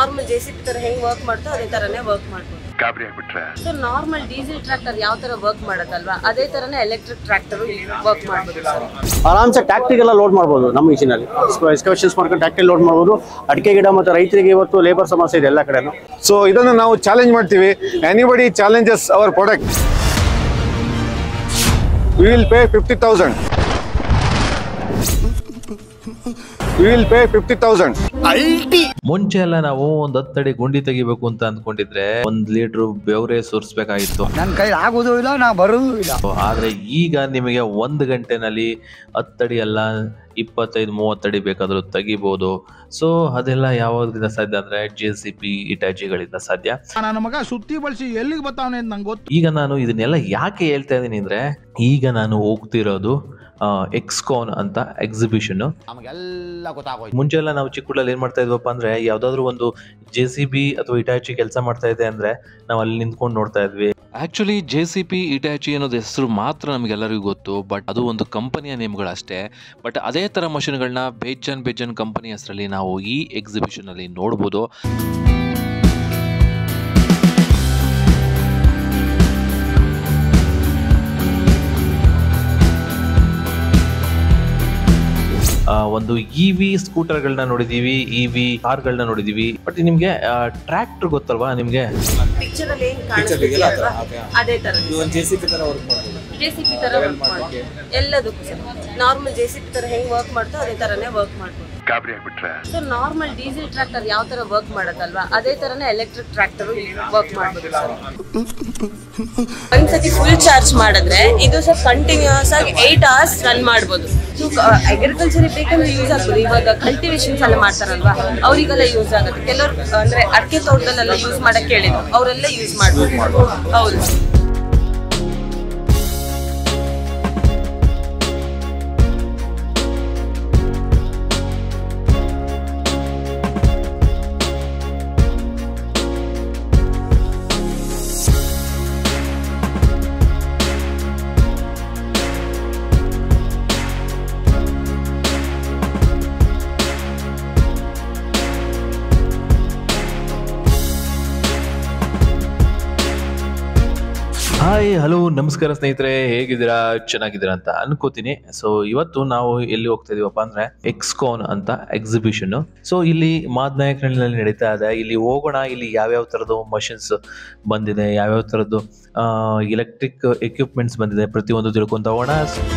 Normal J C B ತರ ಹೆಂಗ್ work ಮಾಡ್ತೋ ಅದೇ ತರನೇ ವರ್ಕ್ ಮಾಡ್ಬೋದು ಗಾಬರಿ ಆಗ್ಬಿಟ್ರೆ ಸೊ ನಾರ್ಮಲ್ ಡೀಸೆಲ್ ಟ್ರಾಕ್ಟರ್ ಯಾವ ತರ ವರ್ಕ್ ಮಾಡೋದಲ್ವಾ ಅದೇ ತರನೇ ಎಲೆಕ್ಟ್ರಿಕ್ ಟ್ರಾಕ್ಟರ್ ವರ್ಕ್ ಮಾಡ್ಬೋದು ಸರ್ ಆರಾಮ್ಸೆ ಟ್ಯಾಕ್ಟ್ರಿಗೆಲ್ಲ ಲೋಡ್ ಮಾಡ್ಬೋದು ನಮ್ಮ ಮಿಷಿನಲ್ಲಿ ಎಕ್ಸ್ಕವೇಷನ್ಸ್ ಮಾಡ್ಕೊಂಡು ಟ್ಯಾಕ್ಟ್ರಿ ಲೋಡ್ ಮಾಡ್ಬೋದು ಅಡಿಕೆ ಗಿಡ ಮತ್ತು ರೈತರಿಗೆ ಇವತ್ತು ಲೇಬರ್ ಸಮಸ್ಯೆ ಇದೆ ಎಲ್ಲ ಕಡೆನೂ ಸೊ ಇದನ್ನು ನಾವು ಚಾಲೆಂಜ್ ಮಾಡ್ತೀವಿ anybody challenges our product we will pay fifty thousand we will pay fifty thousand ಮುಂಚೆ ಎಲ್ಲ ನಾವು ಒಂದ್ ಹತ್ತಡಿ ಗುಂಡಿ ತೆಗಿಬೇಕು ಅಂತ ಅಂದ್ಕೊಂಡಿದ್ರೆ ಒಂದ್ ಲೀಟರ್ ಬೆವರೇ ಸುರಿಸ್ಬೇಕಾಗಿತ್ತು ನನ್ನ ಕೈ ಆಗೋದು ಇಲ್ಲ ನಾ ಬರೋದು ಇಲ್ಲ ಆದ್ರೆ ಈಗ ನಿಮಗೆ ಒಂದು ಗಂಟೆನಲ್ಲಿ ಹತ್ತಡಿ ಅಲ್ಲ ಇಪ್ಪತ್ತೈದು ಮೂವತ್ತಡಿ ಬೇಕಾದ್ರೂ ತೆಗಿಬಹುದು ಸೊ ಅದೆಲ್ಲ ಯಾವಾಗದಿಂದ ಸಾಧ್ಯ ಅಂದ್ರೆ ಜೆ ಸಿ ಪಿ ಇಟಾಚಿಗಳಿಂದ ಸಾಧ್ಯ ನನ್ನ ಮಗ ಸುತ್ತಿ ಬಳಸಿ ಎಲ್ಲಿಗೆ ಬರ್ತಾವನೆ ಅಂತ ನಂಗೆ ಗೊತ್ತು ಈಗ ನಾನು ಇದನ್ನೆಲ್ಲ ಯಾಕೆ ಹೇಳ್ತಾ ಇದ್ದೀನಿ ಅಂದ್ರೆ ಈಗ ನಾನು ಹೋಗ್ತಿರೋದು ಎಕ್ಸ್ಕಾನ್ ಅಂತ ಎಕ್ಸಿಬಿಷನ್ ನಮಗೆಲ್ಲ ಗೊತ್ತಾಗೋಯ್ತು ಮುಂಚೆ ಎಲ್ಲ ನಾವು ಚಿಕ್ಕುಳಲ್ಲಿ ಏನ್ ಮಾಡ್ತಾ ಇದ್ವಪ್ಪ ಅಂದ್ರೆ ಯಾವ್ದಾದ್ರು ಒಂದು ಜೆ ಸಿ ಬಿ ಅಥವಾ ಇಟಾಚಿ ಕೆಲಸ ಮಾಡ್ತಾ ಇದೆ ಅಂದ್ರೆ ನಾವು ಅಲ್ಲಿ ನಿಂತ್ಕೊಂಡು ನೋಡ್ತಾ ಇದ್ವಿ actually J C B Hitachi ಅನ್ನೋದು ಹೆಸರು ಮಾತ್ರ ನಮಗೆಲ್ಲರಿಗೂ ಗೊತ್ತು ಬಟ್ ಅದು ಒಂದು ಕಂಪನಿಯ ನೇಮ್ಗಳಷ್ಟೇ ಬಟ್ ಅದೇ ಥರ ಮಷಿನ್ಗಳನ್ನ ಬೇಜನ್ ಬೇಜನ್ ಕಂಪನಿ ಹೆಸರಲ್ಲಿ ನಾವು ಈ ಎಕ್ಸಿಬಿಷನಲ್ಲಿ ನೋಡ್ಬೋದು ಆ, ಒಂದು ಇ ವಿ ಸ್ಕೂಟರ್ಗಳನ್ನ ನೋಡಿದೀವಿ ಇ ವಿ ಕಾರ್ಗಳನ್ನ ನೋಡಿದೀವಿ ಬಟ್ ನಿಮ್ಗೆ ಟ್ರ್ಯಾಕ್ಟರ್ ಗೊತ್ತಲ್ವಾ ನಿಮ್ಗೆ ಪಿಕ್ಚರ್ ಅಲ್ಲಿ ಏನ್ ಕಾಣಿಸ್ತಿದೆಯಲ್ವಾ ಅದೇ ತರ ಜೆ ಸಿ ಪಿ ತರ ವರ್ಕ್ ಮಾಡ್ಬೋದು ಎಲ್ಲದಕ್ಕೂ sir normal J C B ತರ ಹೆಂಗ್ ವರ್ಕ್ ಮಾಡ್ತೋ ಅದೇ ತರನೇ ವರ್ಕ್ ಮಾಡ್ಬೋದು ಗಾಬರಿ ಆಗ್ಬಿಟ್ರೆ ಸೊ ನಾರ್ಮಲ್ ಡೀಸೆಲ್ ಟ್ರಾಕ್ಟರ್ ಯಾವ ತರ ವರ್ಕ್ ಮಾಡೋದಲ್ವಾ ಅದೇ ತರನೇ ಎಲೆಕ್ಟ್ರಿಕ್ ಟ್ರಾಕ್ಟರ್ ವರ್ಕ್ ಮಾಡ್ಬೋದು ಸರ್ ಒಂದ್ಸತಿ ಫುಲ್ ಚಾರ್ಜ್ ಮಾಡಿದ್ರೆ ಇದು ಸರ್ ಕಂಟಿನ್ಯೂಸ್ ಆಗಿ ಏಟ್ ಅವರ್ಸ್ ರನ್ ಮಾಡ್ಬೋದು ಸೊ ಅಗ್ರಿಕಲ್ಚರ್ ಬೇಕಂದ್ರೆ ಯೂಸ್ ಆಗ್ಬೋದು ಇವಾಗ ಕಲ್ಟಿವೇಶನ್ಸ್ ಎಲ್ಲ ಮಾಡ್ತಾರಲ್ವಾ ಅವರಿಗೆಲ್ಲ ಯೂಸ್ ಆಗುತ್ತೆ ಕೆಲವರು ಅಂದ್ರೆ ಅಡಿಕೆ ತೋಟದಲ್ಲೆಲ್ಲ ಯೂಸ್ ಮಾಡಕ್ ಹೇಳಿದ್ರು ಅವರೆಲ್ಲ ಯೂಸ್ ಮಾಡ್ಬೋದು ಹೌದು ಹಾಯ್ ಹಲೋ ನಮಸ್ಕಾರ ಸ್ನೇಹಿತರೆ ಹೇಗಿದ್ದೀರಾ ಚೆನ್ನಾಗಿದ್ದೀರಾ ಅಂತ ಅನ್ಕೋತೀನಿ ಸೊ ಇವತ್ತು ನಾವು ಎಲ್ಲಿ ಹೋಗ್ತಾ ಇದೀವಪ್ಪ ಅಂದ್ರೆ ಎಕ್ಸ್ಕಾನ್ ಅಂತ ಎಕ್ಸಿಬಿಷನ್ ಸೊ ಇಲ್ಲಿ ಮಾದನಾಯಕನಲ್ಲಿ ನಡೀತಾ ಇದೆ ಇಲ್ಲಿ ಹೋಗೋಣ ಇಲ್ಲಿ ಯಾವ್ಯಾವ ತರದ್ದು ಮಷಿನ್ಸ್ ಬಂದಿದೆ ಯಾವ್ಯಾವ ತರದ್ದು ಎಲೆಕ್ಟ್ರಿಕ್ ಎಕ್ವಿಪ್ಮೆಂಟ್ಸ್ ಬಂದಿದೆ ಪ್ರತಿಯೊಂದು ತಿಳ್ಕೊಂತ ಹೋಗೋಣ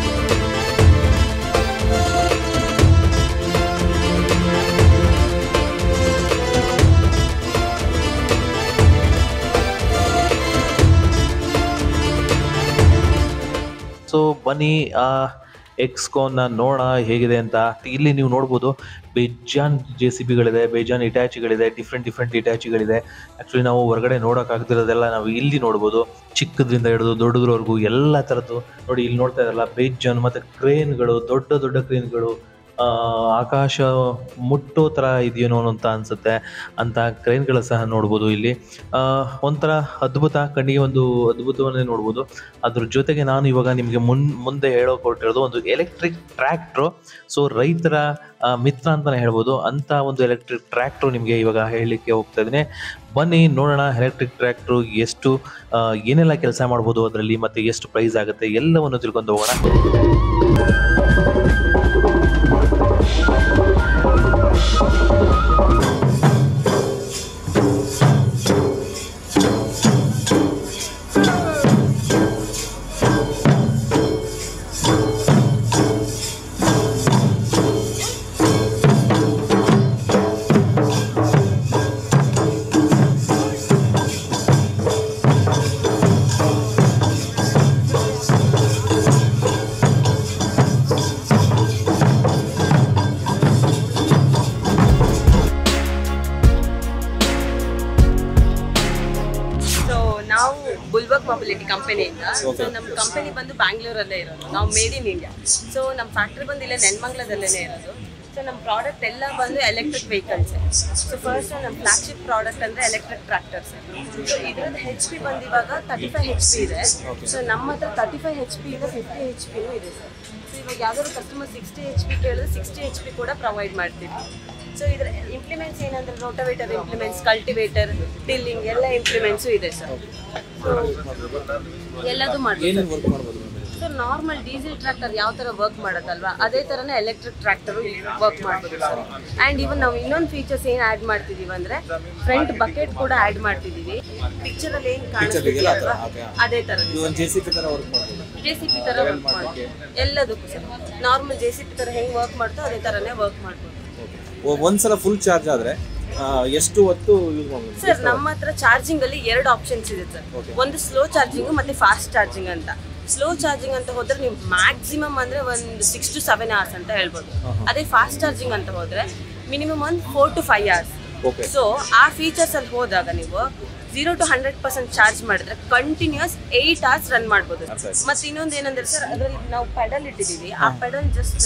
ಸೊ ಬನ್ನಿ ಆ ಎಕ್ಸ್ಕಾನ್ನ ನೋಡೋಣ ಹೇಗಿದೆ ಅಂತ ಇಲ್ಲಿ ನೀವು ನೋಡ್ಬೋದು ಬೇಜಾನ್ ಜೆ ಸಿ ಬಿಗಳಿದೆ ಬೇಜಾನ್ ಇಟ್ಯಾಚಿಗಳಿದೆ ಡಿಫ್ರೆಂಟ್ ಡಿಫ್ರೆಂಟ್ ಇಟ್ಯಾಚಿಗಳಿದೆ ಆ್ಯಕ್ಚುಲಿ ನಾವು ಹೊರಗಡೆ ನೋಡೋಕ್ಕಾಗ್ದಿರೋದೆಲ್ಲ ನಾವು ಇಲ್ಲಿ ನೋಡ್ಬೋದು ಚಿಕ್ಕದ್ರಿಂದ ಹಿಡಿದು ದೊಡ್ಡದ್ರವರೆಗೂ ಎಲ್ಲ ಥರದ್ದು ನೋಡಿ ಇಲ್ಲಿ ನೋಡ್ತಾ ಇದ್ದಾರಲ್ಲ ಬೇಜಾನ್ ಮತ್ತು ಕ್ರೇನ್ಗಳು ದೊಡ್ಡ ದೊಡ್ಡ ಕ್ರೇನ್ಗಳು ಆ, ಆಕಾಶ ಮುಟ್ಟೋ ಥರ ಇದೆಯೇನೋ ಅಂತ ಅನಿಸುತ್ತೆ ಅಂತ ಕ್ರೇನ್ಗಳು ಸಹ ನೋಡ್ಬೋದು ಇಲ್ಲಿ ಆ, ಒಂಥರ ಅದ್ಭುತ ಕಣ್ಣಿಗೆ ಒಂದು ಅದ್ಭುತವನ್ನೇ ನೋಡ್ಬೋದು ಅದ್ರ ಜೊತೆಗೆ ನಾನು ಇವಾಗ ನಿಮಗೆ ಮುನ್ ಮುಂದೆ ಹೇಳೋಕೆ ಹೊರಟಿರೋದು ಒಂದು ಎಲೆಕ್ಟ್ರಿಕ್ ಟ್ರ್ಯಾಕ್ಟ್ರು ಸೊ ರೈತರ ಆ, ಮಿತ್ರ ಅಂತಲೇ ಹೇಳ್ಬೋದು ಅಂತ ಒಂದು ಎಲೆಕ್ಟ್ರಿಕ್ ಟ್ರ್ಯಾಕ್ಟ್ರು ನಿಮಗೆ ಇವಾಗ ಹೇಳಲಿಕ್ಕೆ ಹೋಗ್ತಾ ಇದ್ದೀನಿ ಬನ್ನಿ ನೋಡೋಣ ಎಲೆಕ್ಟ್ರಿಕ್ ಟ್ರ್ಯಾಕ್ಟ್ರು ಎಷ್ಟು ಆ, ಏನೆಲ್ಲ ಕೆಲಸ ಮಾಡ್ಬೋದು ಅದರಲ್ಲಿ ಮತ್ತು ಎಷ್ಟು ಪ್ರೈಸ್ ಆಗುತ್ತೆ ಎಲ್ಲವನ್ನು ತಿಳ್ಕೊಂಡು ಹೋಗೋಣ ಸೊ ನಾವು ಬುಲ್ಬರ್ಗ್ ಮೊಬಿಲಿಟಿ ಕಂಪನಿಯಿಂದ ಸೊ ನಮ್ಮ ಕಂಪನಿ ಬಂದು ಬ್ಯಾಂಗ್ಳೂರಲ್ಲೇ ಇರೋದು ನಾವು ಮೇಡ್ ಇನ್ ಇಂಡಿಯಾ ಸೊ ನಮ್ಮ ಫ್ಯಾಕ್ಟ್ರಿ ಬಂದು ಇಲ್ಲೇ ನೆನ್ಮಂಗ್ಲದಲ್ಲೇ ಇರೋದು ಸೊ ಸೊ ನಮ್ಮ ಪ್ರಾಡಕ್ಟ್ ಎಲ್ಲ ಬಂದು ಎಲೆಕ್ಟ್ರಿಕ್ ವೆಹಿಕಲ್ಸ್ ಸೊ ಫಸ್ಟ್ ನಮ್ಮ ಫ್ಲಾಗ್ಶಿಪ್ ಪ್ರಾಡಕ್ಟ್ ಅಂದ್ರೆ ಎಲೆಕ್ಟ್ರಿಕ್ ಟ್ರಾಕ್ಟರ್ಸ್ ಸೊ ಇದ್ರದ್ದು ಹೆಚ್ ಪಿ ಬಂದು ಇವಾಗ ತರ್ಟಿ ಫೈವ್ ಹೆಚ್ ಪಿ ಇದೆ ಸೊ ನಮ್ಮ ಹತ್ರ ತರ್ಟಿ ಫೈವ್ ಹೆಚ್ ಪಿ ಇದೆ ಫಿಫ್ಟಿ ಹೆಚ್ ಪಿನೂ ಇದೆ ಸರ್ ಸೊ ಇವಾಗ ಯಾವ್ದಾದ್ರು ಕಸ್ಟಮರ್ ಸಿಕ್ಸ್ಟಿ ಹೆಚ್ ಪಿ ಕೇಳಿದ್ರೆ ಸಿಕ್ಸ್ಟಿ ಹೆಚ್ ಪಿ ಕೂಡ ಪ್ರೊವೈಡ್ ಮಾಡ್ತೀವಿ ಸೊ ಇದ್ರ ಇಂಪ್ಲಿಮೆಂಟ್ಸ್ ಏನಂದ್ರೆ ರೋಟೋವೇಟರ್ ಇಂಪ್ಲಿಮೆಂಟ್ಸ್ ಕಲ್ಟಿವೇಟರ್ ಟಿಲ್ಲಿಂಗ್ ಎಲ್ಲ ಇಂಪ್ಲಿಮೆಂಟ್ಸು ಇದೆ ಸರ್ ಎಲ್ಲದೂ ಮಾಡ್ಬೋದು ಸೊ ನಾರ್ಮಲ್ ಡೀಸೆಲ್ ಟ್ರ್ಯಾಕ್ಟರ್ ಯಾವ ತರ ವರ್ಕ್ ಮಾಡುತ್ತಲ್ವಾ ಅದೇ ತರನೇ ಎಲೆಕ್ಟ್ರಿಕ್ ಟ್ರ್ಯಾಕ್ಟರ್ ವರ್ಕ್ ಮಾಡ್ಬೋದು ಸರ್ ಅಂಡ್ ಇವನ್ ನಾವು ಇನ್ನೊಂದು ಫೀಚರ್ಸ್ ಏನ್ ಆಡ್ ಮಾಡ್ತಿದೀವಿ ಅಂದ್ರೆ ಫ್ರಂಟ್ ಬಕೆಟ್ ಕೂಡ ಆಡ್ ಮಾಡ್ತಿದೀವಿ ಪಿಕ್ಚರ್ ಅಲ್ಲಿ ಏನ್ ಕಾಣಿಸ್ತಿದೆಯಲ್ವಾ ಅದೇ ತರ ಜೆ ಸಿ ಪಿ ತರ ವರ್ಕ್ ಮಾಡ್ಬೋದು ಎಲ್ಲದಕ್ಕೂ sir normal J C B ತರ ಹೆಂಗ್ ವರ್ಕ್ ಮಾಡ್ತೋ ಅದೇ ತರನೇ ವರ್ಕ್ ಮಾಡ್ಬೋದು ಒಂದ್ಸಲ ಫುಲ್ ಚಾರ್ಜ್ ಆದ್ರೆ ಆ, ಎಷ್ಟು ಹೊತ್ತು ಯೂಸ್ ಮಾಡ್ಬೋದು ಸರ್ ನಮ್ಮ ಹತ್ರ ಚಾರ್ಜಿಂಗ್ ಅಲ್ಲಿ ಎರಡು ಆಪ್ಷನ್ಸ್ ಇದೆ ಸರ್ ಒಂದು ಸ್ಲೋ ಚಾರ್ಜಿಂಗ್ ಮತ್ತೆ ಫಾಸ್ಟ್ ಚಾರ್ಜಿಂಗ್ ಅಂತ ಸ್ಲೋ ಚಾರ್ಜಿಂಗ್ ಅಂತ ಹೋದ್ರೆ ನೀವು ಮ್ಯಾಕ್ಸಿಮಮ್ ಅಂದ್ರೆ ಒಂದು ಸಿಕ್ಸ್ ಟು ಸೆವೆನ್ ಅವರ್ಸ್ ಅಂತ ಹೇಳ್ಬೋದು ಅದೇ ಫಾಸ್ಟ್ ಚಾರ್ಜಿಂಗ್ ಅಂತ ಹೋದ್ರೆ ಮಿನಿಮಮ್ ಒಂದು four to five hours Okay. So ಆ ಫೀಚರ್ಸ್ ಅಲ್ಲಿ ಹೋದಾಗ ನೀವು zero to hundred percent charge ಮಾಡಿದ್ರೆ ಕಂಟಿನ್ಯೂಸ್ ಏಯ್ಟ್ ಅವರ್ಸ್ ರನ್ ಮಾಡ್ಬೋದು ಮತ್ತೆ ಇನ್ನೊಂದು ಏನಂದ್ರೆ ಸರ್ ಅದರಲ್ಲಿ ನಾವು ಪೆಡಲ್ ಇಟ್ಟಿದ್ದೀವಿ ಆ ಪೆಡಲ್ ಜಸ್ಟ್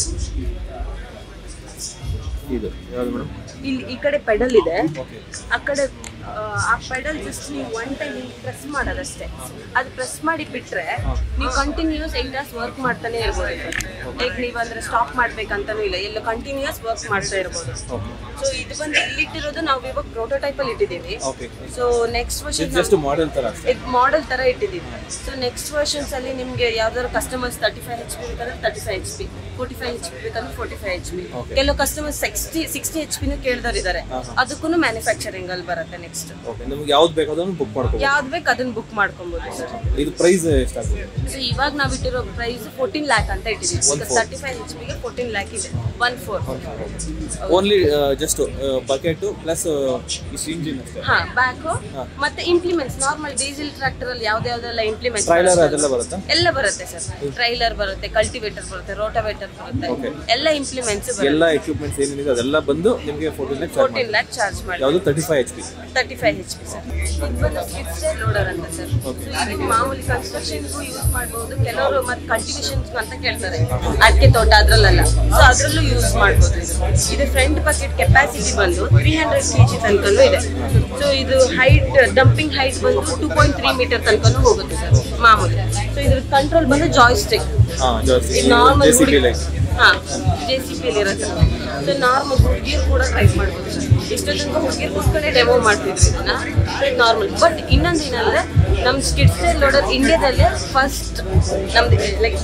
ಇದು ಯಾವ್ದು ಮೇಡಮ್ ಇಲ್ಲಿ ಈ ಕಡೆ ಪೆಡಲ್ ಇದೆ ಆ ಕಡೆ ಆ, ಆ ಪೆಡಲ್ ಜಸ್ಟ್ ನೀವು ಒನ್ ಟೈಮ್ ಪ್ರೆಸ್ ಮಾಡೋದಷ್ಟೇ ಅದು ಪ್ರೆಸ್ ಮಾಡಿ ಬಿಟ್ರೆ ನೀವು ಕಂಟಿನ್ಯೂಸ್ ಏಟ್ ಅವರ್ಸ್ ವರ್ಕ್ ಮಾಡ್ತಾನೆ ಇರ್ಬೋದು ಲೈಕ್ ನೀವು ಅಂದ್ರೆ ಸ್ಟಾಪ್ ಮಾಡ್ಬೇಕಂತಾನೂ ಇಲ್ಲ ಎಲ್ಲ ಕಂಟಿನ್ಯೂಸ್ ವರ್ಕ್ ಮಾಡ್ತಾ ಇರ್ಬೋದು ಸೊ ಇದು ಬಂದು ಇಲ್ಲಿಟ್ಟಿರೋದು ನಾವು ಇವಾಗ ಪ್ರೋಟೋಟೈಪ್ ಅಲ್ಲಿ ಇಟ್ಟಿದ್ದೀವಿ okay so next version just model ತರ ಅಷ್ಟೇ ಇದು ಮಾಡೆಲ್ ತರ ಇಟ್ಟಿದ್ದೀವಿ ಸೊ ನೆಕ್ಸ್ಟ್ ವರ್ಷನ್ಸ್ ಅಲ್ಲಿ ನಿಮ್ಗೆ ಯಾವ್ದಾದ್ರು customers thirty five H P ಬೇಕಂದ್ರೆ thirty five H P forty five H P ಬೇಕಂದ್ರೆ ಫೋರ್ಟಿ ಫೈವ್ ಎಚ್ ಪಿ ಕೆಲವು ಕಸ್ಟಮರ್ಸ್ ಸಿಕ್ಸ್ಟಿ ಸಿಕ್ಸ್ಟಿ ಎಚ್ ಪಿನೂ ಕೇಳ್ದವ್ರು ಇದ್ದಾರೆ ಅದಕ್ಕೂ ಮ್ಯಾನುಫ್ಯಾಕ್ಚರಿಂಗ್ ಅಲ್ಲಿ ಬರುತ್ತೆ ನೆಕ್ಸ್ಟ್ ಓಕೆ ನಿಮ್ಗೆ ಯಾವ್ದು ಬೇಕು ಅದನ್ನು ಬುಕ್ ಮಾಡ್ಕೋಬೋದು ಯಾವ್ದು ಬೇಕು ಅದನ್ನ ಬುಕ್ ಮಾಡ್ಕೊಬೋದು ಸರ್ ಇದು ಪ್ರೈಸ್ ಎಷ್ಟಾಗ್ಬೋದು ಸೊ ಇವಾಗ ನಾವು ಇಟ್ಟಿರೋ ಪ್ರೈಸ್ ಫೋರ್ಟೀನ್ ಲ್ಯಾಕ್ ಅಂತ ಇಟ್ಟಿದ್ದೀವಿ ತರ್ಟಿ ಫೈವ್ ಎಚ್ ಪಿಗೆ ಫೋರ್ಟೀನ್ ಲ್ಯಾಕ್ ಇದೆ one four only just bucket plus ಇಷ್ಟು ಇಂಜಿನ್ ಅಷ್ಟೇ ಹಾ ಬ್ಯಾಕು ಮತ್ತೆ ಇಂಪ್ಲಿಮೆಂಟ್ಸ್ ನಾರ್ಮಲ್ ಡೀಸೆಲ್ ಟ್ರಾಕ್ಟರ್ ಅಲ್ಲಿ ಯಾವ್ದು ಯಾವ್ದೆಲ್ಲ ಇಂಪ್ಲಿಮೆಂಟ್ಸ್ ಟ್ರೈಲರ್ ಅದೆಲ್ಲ ಬರುತ್ತಾ ಎಲ್ಲ ಬರುತ್ತೆ ಸರ್ ಟ್ರೈಲರ್ ಬರುತ್ತೆ ಕಲ್ಟಿವೇಟರ್ ಬರುತ್ತೆ ರೋಟೋವೇಟರ್ ಬರುತ್ತೆ ಎಲ್ಲ ಇಂಪ್ಲಿಮೆಂಟ್ಸ್ ಬರುತ್ತೆ ಎಲ್ಲ ಎಕ್ವಿಪ್ಮೆಂಟ್ಸ್ ಏನೇನಿದೆ ಅದೆಲ್ಲ ಬಂದು ನಿಮಗೆ fourteen charge fourteen lakh charge ಮಾಡಿ ಯಾವುದು thirty five H P thirty five H P sir ಇದು ಬಂದು ಸ್ಕಿಡ್ ಲೋಡರ್ ಅಂತ ಸರ್ ಇದು ಮಾಮೂಲಿ ಕನ್ಸ್ಟ್ರಕ್ಷನ್ಗೂ ಯೂಸ್ ಮಾಡ್ಬೋದು ಕೆಲವರು ಮತ್ತೆ ಕಲ್ಟಿವೇಶನ್ಸ್ ಅಂತ ಕೇಳ್ತಾರೆ ಅಡಿಕೆ ತೋಟ ಅದ್ರಲ್ಲೆಲ್ಲ ಸೊ ಅದ್ರಲ್ಲೂ ಯೂಸ್ ಮಾಡ್ಬೋದು ಇದು ಇದು ಫ್ರಂಟ್ ಬಕೆಟ್ ಕೆಪಾಸಿಟಿ ಬಂದು ತ್ರೀ ಹಂಡ್ರೆಡ್ ಕೆ ಜಿ ತನಕನೂ ಇದೆ ಸೊ ಇದು ಹೈಟ್ ಡಂಪಿಂಗ್ ಹೈಟ್ ಬಂದು ಟೂ ಪಾಯಿಂಟ್ ತ್ರೀ ಮೀಟರ್ ತನಕನೂ ಹೋಗುತ್ತೆ ಸರ್ ಮಾಮೂಲಿ ಸೊ ಇದ್ರ ಕಂಟ್ರೋಲ್ ಬಂದು ಜಾಯ್ಸ್ಟಿಕ್ ಹಾಂ ಜಾಸ್ತಿ ಇದು normal J C B like ಹಾ ಜೆ ಸಿ ಪಿ ಇರುತ್ತೆ ಸೊ ನಾರ್ಮಲ್ ಹುಡುಗಿರು ಕೂಡ ಟ್ರೈ ಮಾಡ್ಬೋದು ಸರ್ ಇಷ್ಟು ತನಕ ಹುಡುಗಿರು ಕೂತ್ಕೊಂಡೆ ಡೆಮೋ ಮಾಡ್ತಿದ್ರು ಇದನ್ನ ಸೊ ಇದು ನಾರ್ಮಲ್ ಬಟ್ ಇನ್ನೊಂದು ಏನಂದ್ರೆ ನಮ್ಮ ಸ್ಕಿಡ್ ಸ್ಟೈಲ್ ಲೋಡರ್ ಇಂಡಿಯಾದಲ್ಲೇ ಫಸ್ಟ್ ನಮ್ದು like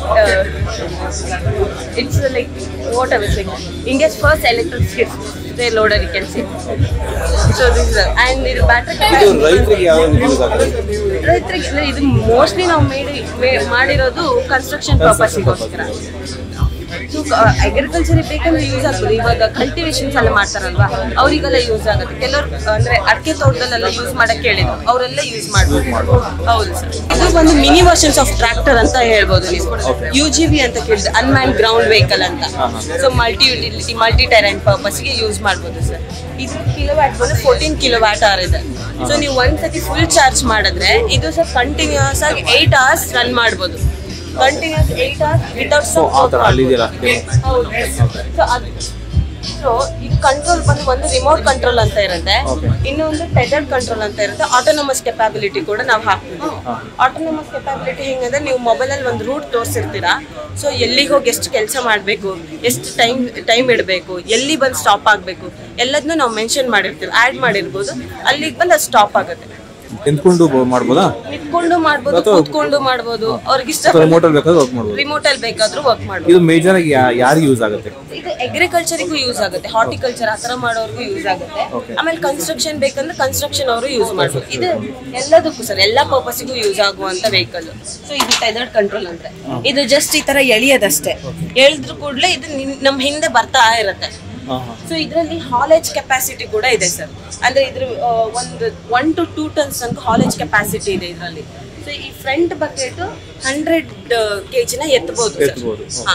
it's like what ours like India's first electric skid style loader you can see so this and ಇದು ಇದು ಬ್ಯಾಟ್ರಿ ರೈತರಿಗೆ ಯಾವ್ದು ಯೂಸ್ ಆಗುತ್ತೆ ರೈತರಿಗೆ ಅಂದ್ರೆ ಇದು ಮೋಸ್ಟ್ಲಿ ನಾವು ಮೇಡಿ ಮೇ- ಮಾಡಿರೋದು ಕನ್ಸ್ಟ್ರಕ್ಷನ್ ಪರ್ಪಸ್ಗೋಸ್ಕರ ಸೊ ಅಗ್ರಿಕಲ್ಚರ್ ಬೇಕಂದ್ರೆ ಯೂಸ್ ಆಗ್ತದೆ ಇವಾಗ ಕಲ್ಟಿವೇಶನ್ಸ್ ಎಲ್ಲ ಮಾಡ್ತಾರಲ್ವಾ ಅವರಿಗೆಲ್ಲ ಯೂಸ್ ಆಗುತ್ತೆ ಕೆಲವರು ಅಂದ್ರೆ ಅಡಿಕೆ ತೋಟದಲ್ಲೆಲ್ಲ ಯೂಸ್ ಮಾಡಕ್ ಹೇಳಿದ್ರು ಅವರೆಲ್ಲ ಯೂಸ್ ಮಾಡ್ಬೋದು ಹೌದು ಸರ್ ಇದು ಬಂದು ಮಿನಿ ವರ್ಷನ್ಸ್ ಆಫ್ ಟ್ರಾಕ್ಟರ್ ಅಂತ ಹೇಳ್ಬೋದು ನೀವು ಯು ಜಿ ವಿ ಅಂತ ಕೇಳಿದ್ರೆ ಅನ್ಮ್ಯಾನ್ ಗ್ರೌಂಡ್ ವೆಹಿಕಲ್ ಅಂತ so multi utility multi terrain ಪರ್ಪಸ್ಗೆ ಯೂಸ್ ಮಾಡ್ಬೋದು ಸರ್ ಇದು ಕಿಲೋ ವ್ಯಾಟ್ ಬಂದು ಫೋರ್ಟೀನ್ ಕಿಲೋ ವ್ಯಾಟ್ ಆರ್ ಇದೆ ಸೊ ನೀವು ಒಂದ್ಸತಿ ಫುಲ್ ಚಾರ್ಜ್ ಮಾಡಿದ್ರೆ ಇದು ಸರ್ ಕಂಟಿನ್ಯೂಸ್ ಆಗಿ ಏಟ್ ಅವರ್ಸ್ ರನ್ ಮಾಡ್ಬೋದು continuous eight hours without so ಆ ಥರ ಅಲ್ಲಿದೆಯಲ್ಲ ಹೌದು ಸೊ ಅದು ಸೊ ಈ ಕಂಟ್ರೋಲ್ ಬಂದು ಒಂದು ರಿಮೋಟ್ ಕಂಟ್ರೋಲ್ ಅಂತ ಇರುತ್ತೆ ಇನ್ನೊಂದು ಟೆದರ್ಡ್ ಕಂಟ್ರೋಲ್ ಅಂತ ಇರುತ್ತೆ ಆಟೋನಮಸ್ ಕೆಪಾಬಿಲಿಟಿ ಕೂಡ ನಾವು ಹಾಕ್ತೀವಿ ಆಟೋನಮಸ್ ಕೆಪಾಬಿಲಿಟಿ ಹೆಂಗಂದ್ರೆ ನೀವು ಮೊಬೈಲಲ್ಲಿ ಒಂದು ರೂಟ್ ತೋರಿಸಿರ್ತೀರಾ ಸೊ ಎಲ್ಲಿಗೆ ಹೋಗಿ ಎಷ್ಟು ಕೆಲಸ ಮಾಡಬೇಕು ಎಷ್ಟು ಟೈಮ್ ಟೈಮ್ ಇಡಬೇಕು ಎಲ್ಲಿ ಬಂದು ಸ್ಟಾಪ್ ಆಗಬೇಕು ಎಲ್ಲದನ್ನೂ ನಾವು ಮೆನ್ಷನ್ ಮಾಡಿರ್ತೀವಿ ಆ್ಯಡ್ ಮಾಡಿರ್ಬೋದು ಅಲ್ಲಿಗೆ ಬಂದು ಅದು ಸ್ಟಾಪ್ ಆಗುತ್ತೆ ನಿಂತ್ಕೊಂಡು ಬ- ಮಾಡ್ಬೋದಾ ನಿಂತ್ಕೊಂಡು ಮಾಡ್ಬೋದು ಕೂತ್ಕೊಂಡು ಮಾಡ್ಬೋದು ಅವ್ರಿಗೆ ಇಷ್ಟ ರಿಮೋಟಲ್ಲಿ ಬೇಕಾದ್ರೆ ವರ್ಕ್ ಮಾಡ್ಬೋದು ರಿಮೋಟ್ ಅಲ್ಲಿ ಬೇಕಾದ್ರೂ ವರ್ಕ್ ಮಾಡ್ಬೋದು ಇದು ಮೇಜರ್ ಆಗಿ ಯಾ- ಯಾರಿಗೆ ಯೂಸ್ ಆಗುತ್ತೆ ಇದು ಅಗ್ರಿಕಲ್ಚರಿಗೂ ಯೂಸ್ ಆಗುತ್ತೆ ಹಾರ್ಟಿಕಲ್ಚರ್ ಆ ಥರ ಮಾಡೋರ್ಗೂ ಯೂಸ್ ಆಗುತ್ತೆ ಆಮೇಲೆ ಕನ್ಸ್ಟ್ರಕ್ಷನ್ ಬೇಕಂದ್ರೆ ಕನ್ಸ್ಟ್ರಕ್ಷನ್ ಅವರು ಯೂಸ್ ಮಾಡ್ಬೋದು ಇದು ಎಲ್ಲದಕ್ಕೂ ಸರ್ ಎಲ್ಲ ಪರ್ಪಸ್ಗೂ ಯೂಸ್ ಆಗುವಂತ ವೆಹಿಕಲ್ ಸೊ ಇದು ಟೆದರ್ಡ್ ಕಂಟ್ರೋಲ್ ಅಂದ್ರೆ ಇದು ಜಸ್ಟ್ ಈ ತರ ಎಳಿಯೋದಷ್ಟೇ ಎಳೆದ್ರು ಕೂಡಲೇ ಇದು ನಿನ್- ನಮ್ ಹಿಂದೆ ಬರ್ತಾ ಇರುತ್ತೆ ಹಾಂ ಹಾಂ ಸೊ ಇದರಲ್ಲಿ ಹಾಲೇಜ್ ಕೆಪಾಸಿಟಿ ಕೂಡ ಇದೆ ಸರ್ ಅಂದ್ರೆ ಇದ್ರ ಆ, ಒಂದು ಒನ್ ಟು ಟೂ ಟನ್ಸ್ ತನಕ ಹಾಲೇಜ್ ಕೆಪಾಸಿಟಿ ಇದೆ ಇದರಲ್ಲಿ ಸೊ ಈ ಫ್ರಂಟ್ ಬಕೆಟ್ ಹಂಡ್ರೆಡ್ ಕೆ ಜಿನ ಎತ್ತಬಹುದು ಎತ್ಬೋದು, ಹಾ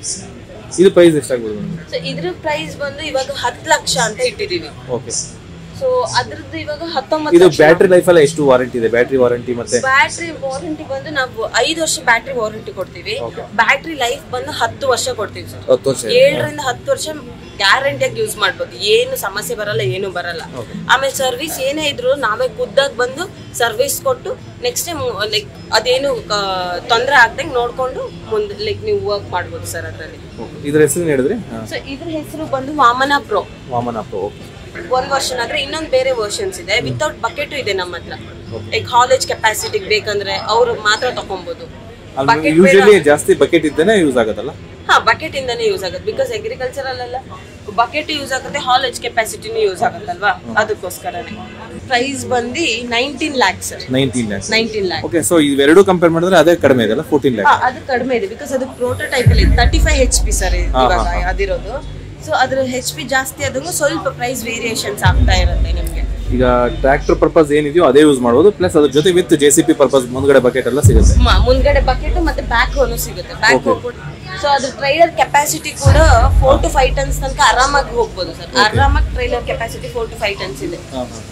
ಇದು ಪ್ರೈಸ್ ಎಷ್ಟಾಗ್ಬೋದು ಮೇಡಮ್ ಸೊ ಇದ್ರ ಪ್ರೈಸ್ ಬಂದು ಇವಾಗ ಹತ್ತು ಲಕ್ಷ ಅಂತ ಇಟ್ಟಿದೀವಿ ಓಕೆ ಸೊ ಅದ್ರದ್ದು ಇವಾಗ ಇದು ಹತ್ತೊಂಬತ್ತು ಬ್ಯಾಟ್ರಿ ಲೈಫ್ ಎಲ್ಲ ಎಷ್ಟು ವಾರಂಟಿ ಇದೆ ಬ್ಯಾಟ್ರಿ ವಾರಂಟಿ ಮತ್ತೆ ಬ್ಯಾಟ್ರಿ ವಾರಂಟಿ ಬಂದು ನಾವು ಐದು ವರ್ಷ ಬ್ಯಾಟ್ರಿ ವಾರಂಟಿ ಕೊಡ್ತೀವಿ ಬ್ಯಾಟ್ರಿ ಲೈಫ್ ಬಂದು ಹತ್ತು ವರ್ಷ ಕೊಡ್ತೀವಿ ಸರ್ ಹತ್ತು ವರ್ಷ ಏಳರಿಂದ ಹತ್ತು ವರ್ಷ ಗ್ಯಾರಂಟಿಯಾಗಿ ಯೂಸ್ ಮಾಡ್ಬೋದು ಏನು ಸಮಸ್ಯೆ ಬರಲ್ಲ ಏನು ಬರಲ್ಲ ಆಮೇಲೆ ಸರ್ವಿಸ್ ಏನೇ ಇದ್ರು ನಾವೇ ಖುದ್ದಾಗಿ ಬಂದು ಸರ್ವಿಸ್ ಕೊಟ್ಟು ನೆಕ್ಸ್ಟ್ ಟೈಮ್ ಲೈಕ್ ಅದೇನು ತೊಂದರೆ ಆಗ್ದಂಗೆ ನೋಡ್ಕೊಂಡು ಮುಂದೆ ಲೈಕ್ ನೀವು ವರ್ಕ್ ಮಾಡ್ಬೋದು ಸರ್ ಅದರಲ್ಲಿ ಇದ್ರ ಹೆಸರು ಹೇಳಿದ್ರಿ ಹಾ. ಸೊ ಇದ್ರ ಹೆಸರು ಬಂದು Vamana pro Vamana pro okay ಒಂದ್ ವರ್ಷನ್ ಆದ್ರೆ ಇನ್ನೊಂದ್ ಬೇರೆ ವರ್ಷನ್ಸ್ ಇದೆ ವಿತೌಟ್ ಬಕೆಟ್ ಇದೆ ನಮ್ಮ ಹತ್ರ ಲೈಕ್ ಕಾಲೇಜ್ ಕೆಪಾಸಿಟಿಗೆ ಬೇಕಂದ್ರೆ ಅವ್ರು ಮಾತ್ರ ತಗೊಬಹುದು Bucket ಯೂಶಲಿ ಬೇಡ. ಜಾಸ್ತಿ ಬಕೆಟ್ ಇದ್ದೇನೆ ಯೂಸ್ ಆಗೋದಲ್ಲ ಹಾ ಬಕೆಟ್ ಇಂದಾನೆ ಯೂಸ್ ಆಗುತ್ತೆ ಬಿಕಾಸ್ ಅಗ್ರಿಕಲ್ಚರಲ್ ಎಲ್ಲ ಬಕೆಟ್ ಯೂಸ್ ಆಗುತ್ತೆ ಹಾಲೇಜ್ ಕೆಪಾಸಿಟಿನೂ ಯೂಸ್ ಆಗುತ್ತಲ್ವಾ ಅದಕ್ಕೋಸ್ಕರನೇ ಪ್ರೈಸ್ ಬಂದು nineteen lakhs sir nineteen lakhs nineteen lakh okay so ಇವೆರಡು ಕಂಪೇರ್ ಮಾಡಿದ್ರೆ ಅದೇ ಕಡಿಮೆ ಇದೆಲ್ಲ ಫೋರ್ಟೀನ್ ಲ್ಯಾಕ್ಸ್ ಅದು ಕಡಿಮೆ ಇದೆ ಬಿಕಾಸ್ ಅದು ಪ್ರೋಟೋಟೈಪ್ ಅಲ್ಲಿ thirty five H P sir ಇವಾಗ ಅದಿರೋದು ಸೊ ಅದ್ರ ಹೆಚ್ ಪಿ ಜಾಸ್ತಿ ಆದಂಗೂ ಸ್ವಲ್ಪ ಪ್ರೈಸ್ ವೇರಿಯೇಷನ್ಸ್ ಆಗ್ತಾ ಇರುತ್ತೆ ನಿಮ್ಗೆ ಈಗ ಟ್ರ್ಯಾಕ್ಟರ್ ಪರ್ಪಸ್ ಏನಿದೆಯೋ ಅದೇ ಯೂಸ್ ಮಾಡ್ಬೋದು ಪ್ಲಸ್ ಅದ್ರ ಜೊತೆ with J C B purpose ಮುಂದ್ಗಡೆ ಬಕೆಟ್ ಎಲ್ಲ ಸಿಗುತ್ತೆ ಮ- ಮುಂದ್ಗಡೆ ಬಕೆಟ್ ಮತ್ತೆ ಬ್ಯಾಕ್ ಹೋನು ಸಿಗುತ್ತೆ ಬ್ಯಾಕ್ ಹೋ ಕೂಡ ಸೊ ಅದ್ರ ಟ್ರೈಲರ್ ಕೆಪಾಸಿಟಿ ಕೂಡ ಫೋರ್ ಟು ಫೈವ್ ಟನ್ಸ್ ತನಕ ಆರಾಮಾಗಿ ಹೋಗ್ಬೋದು ಸರ್ ಆರಾಮಾಗಿ trailer capacity four to five tons ಇದೆ